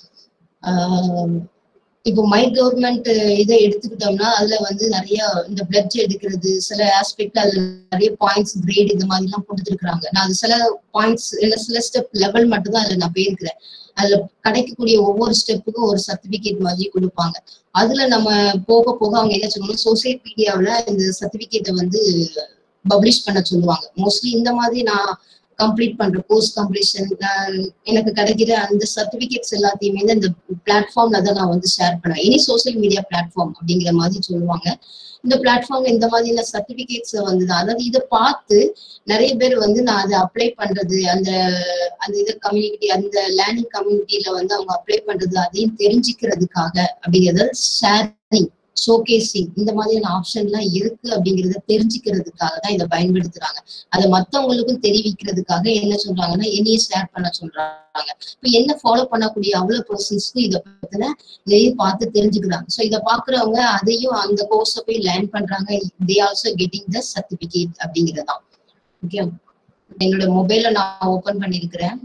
ஆஹ் இப்போ மை கவர்மெண்ட் இதை எடுத்துக்கிட்டோம்னா அதுல வந்து நிறைய இந்த பிளட் எடுக்கிறது சில ஆஸ்பெக்ட் அதுல நிறைய பாயிண்ட்ஸ் கிரேட் இந்த மாதிரி எல்லாம் கொடுத்துருக்காங்க நான் அது சில பாயிண்ட்ஸ் இல்ல சில ஸ்டெப் லெவல் மட்டும் தான் அதுல நான் போயிருக்கிறேன் அதுல கிடைக்கக்கூடிய ஒவ்வொரு ஸ்டெப்புக்கும் ஒரு சர்டிபிகேட் மாதிரி கொடுப்பாங்க அதுல நம்ம போக போக அவங்க என்ன சொல்லணும் சோசியல் மீடியாவில் இந்த சர்டிபிகேட்டை வந்து பப்ளிஷ் பண்ண சொல்லுவாங்க மோஸ்ட்லி இந்த மாதிரி நான் கம்ப்ளீட் பண்ற கோர்ஸ் கம்ப்ளீஷன் எனக்கு கிடைக்கிற அந்த சர்டிபிகேட்ஸ் எல்லாத்தையுமே வந்து இந்த பிளாட்ஃபார்ம்ல தான் நான் வந்து ஷேர் பண்ணுவேன் எனி சோசியல் மீடியா பிளாட்ஃபார்ம் அப்படிங்கிற மாதிரி சொல்லுவாங்க இந்த பிளாட்ஃபார்ம்ல இந்த மாதிரியான சர்டிபிகேட்ஸ் வந்து அதாவது இதை பார்த்து நிறைய பேர் வந்து நான் அதை அப்ளை பண்றது அந்த அந்த இது கம்யூனிட்டி அந்த லேர்னிங் கம்யூனிட்டியில வந்து அவங்க அப்ளை பண்றது அதையும் தெரிஞ்சுக்கிறதுக்காக அப்படிங்கறத ஷேரிங் ஷோகேசிங் இந்த மாதிரியான ஆப்ஷன்லாம் இருக்கு அப்படிங்கறத தெரிஞ்சுக்கிறதுக்காக தான் இதை பயன்படுத்துறாங்க அதை மத்தவங்களுக்கும் தெரிவிக்கிறதுக்காக என்ன சொல்றாங்கன்னா என்னையே ஷேர் பண்ண சொல்றாங்க இப்ப என்ன ஃபாலோ பண்ணக்கூடிய அவ்வளவு பர்சன்ஸ்க்கும் இதை பத்தின இதையும் பார்த்து தெரிஞ்சுக்கிறாங்க ஸோ இதை பாக்குறவங்க அதையும் அந்த கோர்ஸை போய் லேர்ன் பண்றாங்க they also getting the certificate அப்படிங்கறதான் ஓகே என்னோட மொபைல்ல நான் ஓபன் பண்ணிருக்கிறேன்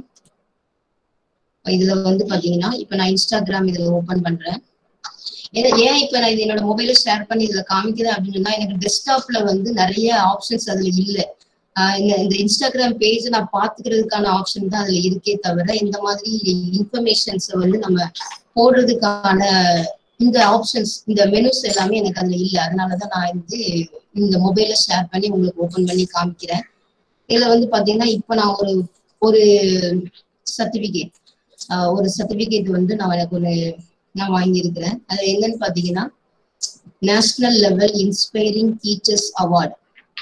இதுல வந்து பாத்தீங்கன்னா இப்ப நான் இன்ஸ்டாகிராம் இதுல ஓபன் பண்றேன் ஏன்னா ஏன் இப்ப நான் இது என்னோட மொபைல ஷேர் பண்ணி இதுல காமிக்கிறேன் அப்படின்னா எனக்கு டெஸ்க்டாப்ல வந்து நிறைய ஆப்ஷன்ஸ் அதுல இல்ல இந்த இந்த இன்ஸ்டாகிராம் பேஜ் நான் பாத்துக்கிறதுக்கான ஆப்ஷன் தான் அதுல இருக்கே தவிர இந்த மாதிரி இன்ஃபர்மேஷன்ஸ் வந்து நம்ம போடுறதுக்கான இந்த ஆப்ஷன்ஸ் இந்த மெனுஸ் எல்லாமே எனக்கு அதுல இல்ல அதனாலதான் நான் வந்து இந்த மொபைல ஷேர் பண்ணி உங்களுக்கு ஓபன் பண்ணி காமிக்கிறேன் இதுல வந்து பாத்தீங்கன்னா இப்ப நான் ஒரு ஒரு சர்டிபிகேட் ஒரு சர்டிபிகேட் வந்து நான் எனக்கு ஒரு நான் வாங்கியிருக்கிறேன் அது என்னன்னு பாத்தீங்கன்னா national level inspiring teachers award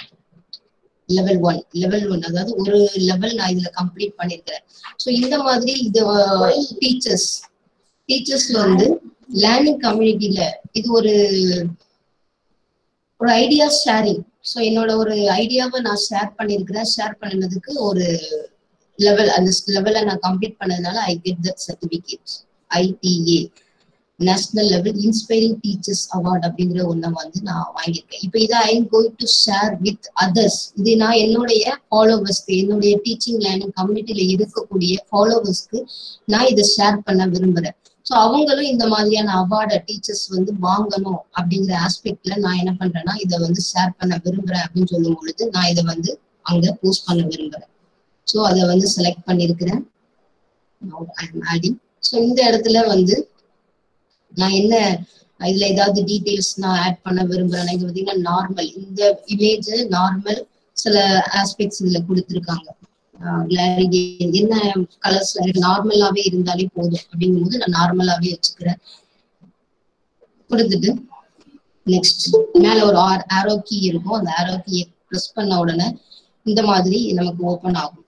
level one level one அதாவது ஒரு லெவல் நான் இதுல கம்ப்ளீட் பண்ணிருக்கிறேன் ஸோ இந்த மாதிரி இது டீச்சர்ஸ் டீச்சர்ஸ்ல வந்து லேர்னிங் கம்யூனிட்டியில இது ஒரு ஒரு ஐடியா ஷேரிங் ஸோ என்னோட ஒரு ஐடியாவை நான் ஷேர் பண்ணியிருக்கிறேன் ஷேர் பண்ணினதுக்கு ஒரு லெவல் அந்த லெவலை நான் கம்ப்ளீட் பண்ணதுனால I get that certificate ITA national level inspiring teachers award அப்படிங்கிற ஒன்றை வந்து நான் வாங்கியிருக்கேன் இப்போ இதை I am going to share with others இது நான் என்னுடைய ஃபாலோவர்ஸ்க்கு என்னுடைய டீச்சிங் லேர்னிங் கம்யூனிட்டியில இருக்கக்கூடிய ஃபாலோவர்ஸ்க்கு நான் இதை ஷேர் பண்ண விரும்புறேன் ஸோ அவங்களும் இந்த மாதிரியான அவார்டை டீச்சர்ஸ் வந்து வாங்கணும் அப்படிங்கிற ஆஸ்பெக்ட்ல நான் என்ன பண்றேன்னா இதை வந்து ஷேர் பண்ண விரும்புறேன் அப்படின்னு சொல்லும் பொழுது நான் இதை வந்து அங்க போஸ்ட் பண்ண விரும்புறேன் ஸோ அதை வந்து செலக்ட் பண்ணியிருக்கிறேன் ஆடிங் ஸோ இந்த இடத்துல வந்து நான் என்ன இதுல ஏதாவது டீடைல்ஸ் நான் ஆட் பண்ண விரும்புறேன் இது பார்த்தீங்கன்னா நார்மல் இந்த இமேஜ் நார்மல் சில ஆஸ்பெக்ட்ஸ் இதுல கொடுத்துருக்காங்க கிளாரிட்டி என்ன கலர்ஸ் எனக்கு நார்மலாவே இருந்தாலே போதும் அப்படிங்கும் போது நான் நார்மலாவே வச்சுக்கிறேன் கொடுத்துட்டு நெக்ஸ்ட் மேல ஒரு ஆர் ஆரோ கீ இருக்கும் அந்த ஆரோ கீயை ப்ரெஸ் பண்ண உடனே இந்த மாதிரி நமக்கு ஓப்பன் ஆகும்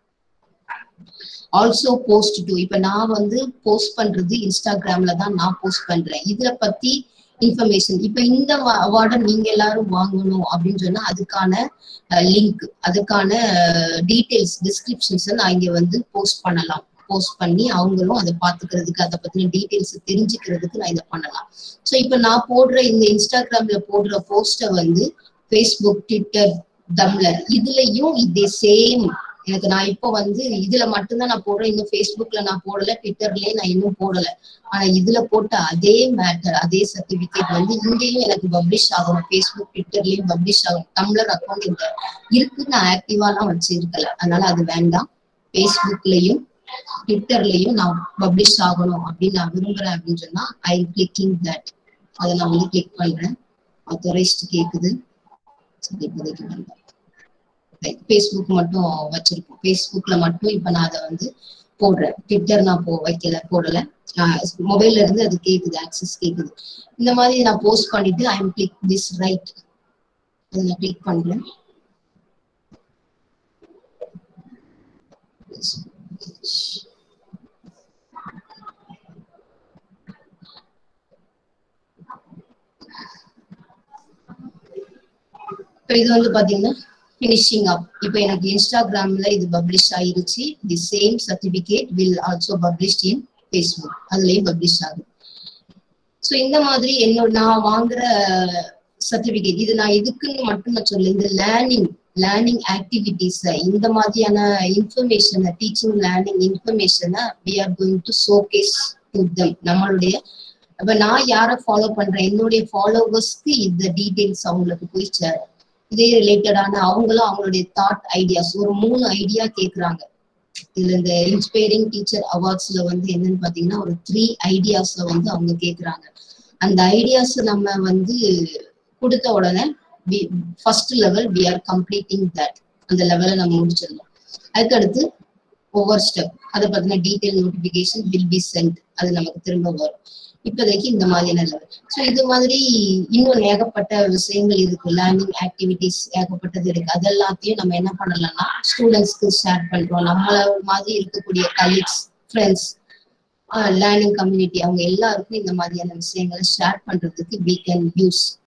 ஆல்சோ போஸ்ட் டு இப்ப நான் வந்து போஸ்ட் பண்றது இன்ஸ்டாகிராம்ல தான் நான் போஸ்ட் பண்றேன் இதுல பத்தி இன்ஃபர்மேஷன் இப்ப இந்த அவார்டை நீங்க எல்லாரும் வாங்கணும் அப்படின்னு சொன்னா அதுக்கான லிங்க் அதுக்கான டீடைல்ஸ் டிஸ்கிரிப்ஷன்ஸ் நான் இங்க வந்து போஸ்ட் பண்ணலாம் போஸ்ட் பண்ணி அவங்களும் அதை பாத்துக்கிறதுக்கு அதை பத்தின டீடைல்ஸ் தெரிஞ்சுக்கிறதுக்கு நான் இதை பண்ணலாம் ஸோ இப்ப நான் போடுற இந்த இன்ஸ்டாகிராம்ல போடுற போஸ்டை வந்து ஃபேஸ்புக் ட்விட்டர் தம்லர் இதுலயும் இதே சேம் எனக்கு நான் இப்போ வந்து இதுல மட்டும்தான் நான் போடுறேன் இன்னும் ஃபேஸ்புக்ல நான் போடல ட்விட்டர்லயே நான் இன்னும் போடல ஆனா இதுல போட்ட அதே மேட்டர் அதே சர்டிபிகேட் வந்து இங்கேயும் எனக்கு பப்ளிஷ் ஆகணும் ஃபேஸ்புக் ட்விட்டர்லயும் பப்ளிஷ் ஆகணும் டம்ளர் அக்கௌண்ட் இந்த இருக்கு நான் ஆக்டிவாலாம் வச்சிருக்கல அதனால அது வேண்டாம் ஃபேஸ்புக்லயும் ட்விட்டர்லயும் நான் பப்ளிஷ் ஆகணும் அப்படின்னு நான் விரும்புறேன் அப்படின்னு சொன்னா ஐ கிளிக்கிங் தட் அதை நான் வந்து கிளிக் பண்றேன் அத்தரைஸ்ட் கேக்குது சரி இப்போதைக்கு வேண்டாம் ஃபேஸ்புக் மட்டும் வச்சிருக்கோம் ஃபேஸ்புக்ல மட்டும் இப்ப நான் அதை வந்து போடுறேன் ட்விட்டர் நான் போ வைக்கல போடல மொபைல்ல இருந்து அது கேக்குது ஆக்சஸ் கேக்குது இந்த மாதிரி நான் போஸ்ட் பண்ணிட்டு I am click this right அதை நான் கிளிக் பண்றேன் இப்போ இது வந்து பாத்தீங்கன்னா ஃபினிஷிங் அப் இப்போ எனக்கு இன்ஸ்டாகிராம்ல இது பப்ளிஷ் ஆயிருச்சு the same certificate will also published in Facebook அதுலயும் பப்ளிஷ் ஆகும் ஸோ இந்த மாதிரி என்னோட நான் வாங்குற சர்டிபிகேட் இது நான் இதுக்குன்னு மட்டும் நான் சொல்ல இந்த லேர்னிங் லேர்னிங் ஆக்டிவிட்டிஸ் இந்த மாதிரியான இன்ஃபர்மேஷனை டீச்சிங் லேர்னிங் இன்ஃபர்மேஷனை we are going to showcase to them நம்மளுடைய அப்ப நான் யாரை ஃபாலோ பண்றேன் என்னுடைய ஃபாலோவர்ஸ்க்கு இந்த டீடைல்ஸ் அவங்களுக்கு போய் சேரும் இதே ரிலேட்டடான அவங்களும் அவங்களுடைய தாட் ஐடியாஸ் ஒரு மூணு ஐடியா கேக்குறாங்க இதுல இந்த இன்ஸ்பைரிங் டீச்சர் அவார்ட்ஸ்ல வந்து என்னன்னு பாத்தீங்கன்னா ஒரு த்ரீ ஐடியாஸ்ல வந்து அவங்க கேக்குறாங்க அந்த ஐடியாஸ் நம்ம வந்து கொடுத்த உடனே first level we are completing that அந்த லெவலை நம்ம முடிச்சிடலாம் அதுக்கடுத்து ஒவ்வொரு ஸ்டெப் அதை பத்தின detail notification will be sent அது நமக்கு திரும்ப வரும் இப்போதைக்கு இந்த மாதிரியான லெவல் ஸோ இது மாதிரி இன்னும் ஏகப்பட்ட விஷயங்கள் இருக்கு லேர்னிங் ஆக்டிவிட்டிஸ் ஏகப்பட்டது இருக்கு அது எல்லாத்தையும் நம்ம என்ன பண்ணலாம்னா ஸ்டூடெண்ட்ஸ்க்கு ஷேர் பண்றோம் நம்மள மாதிரி இருக்கக்கூடிய கலீக்ஸ் ஃப்ரெண்ட்ஸ் லேர்னிங் கம்யூனிட்டி அவங்க எல்லாருக்கும் இந்த மாதிரியான விஷயங்களை ஷேர் பண்றதுக்கு வி கேன் யூஸ்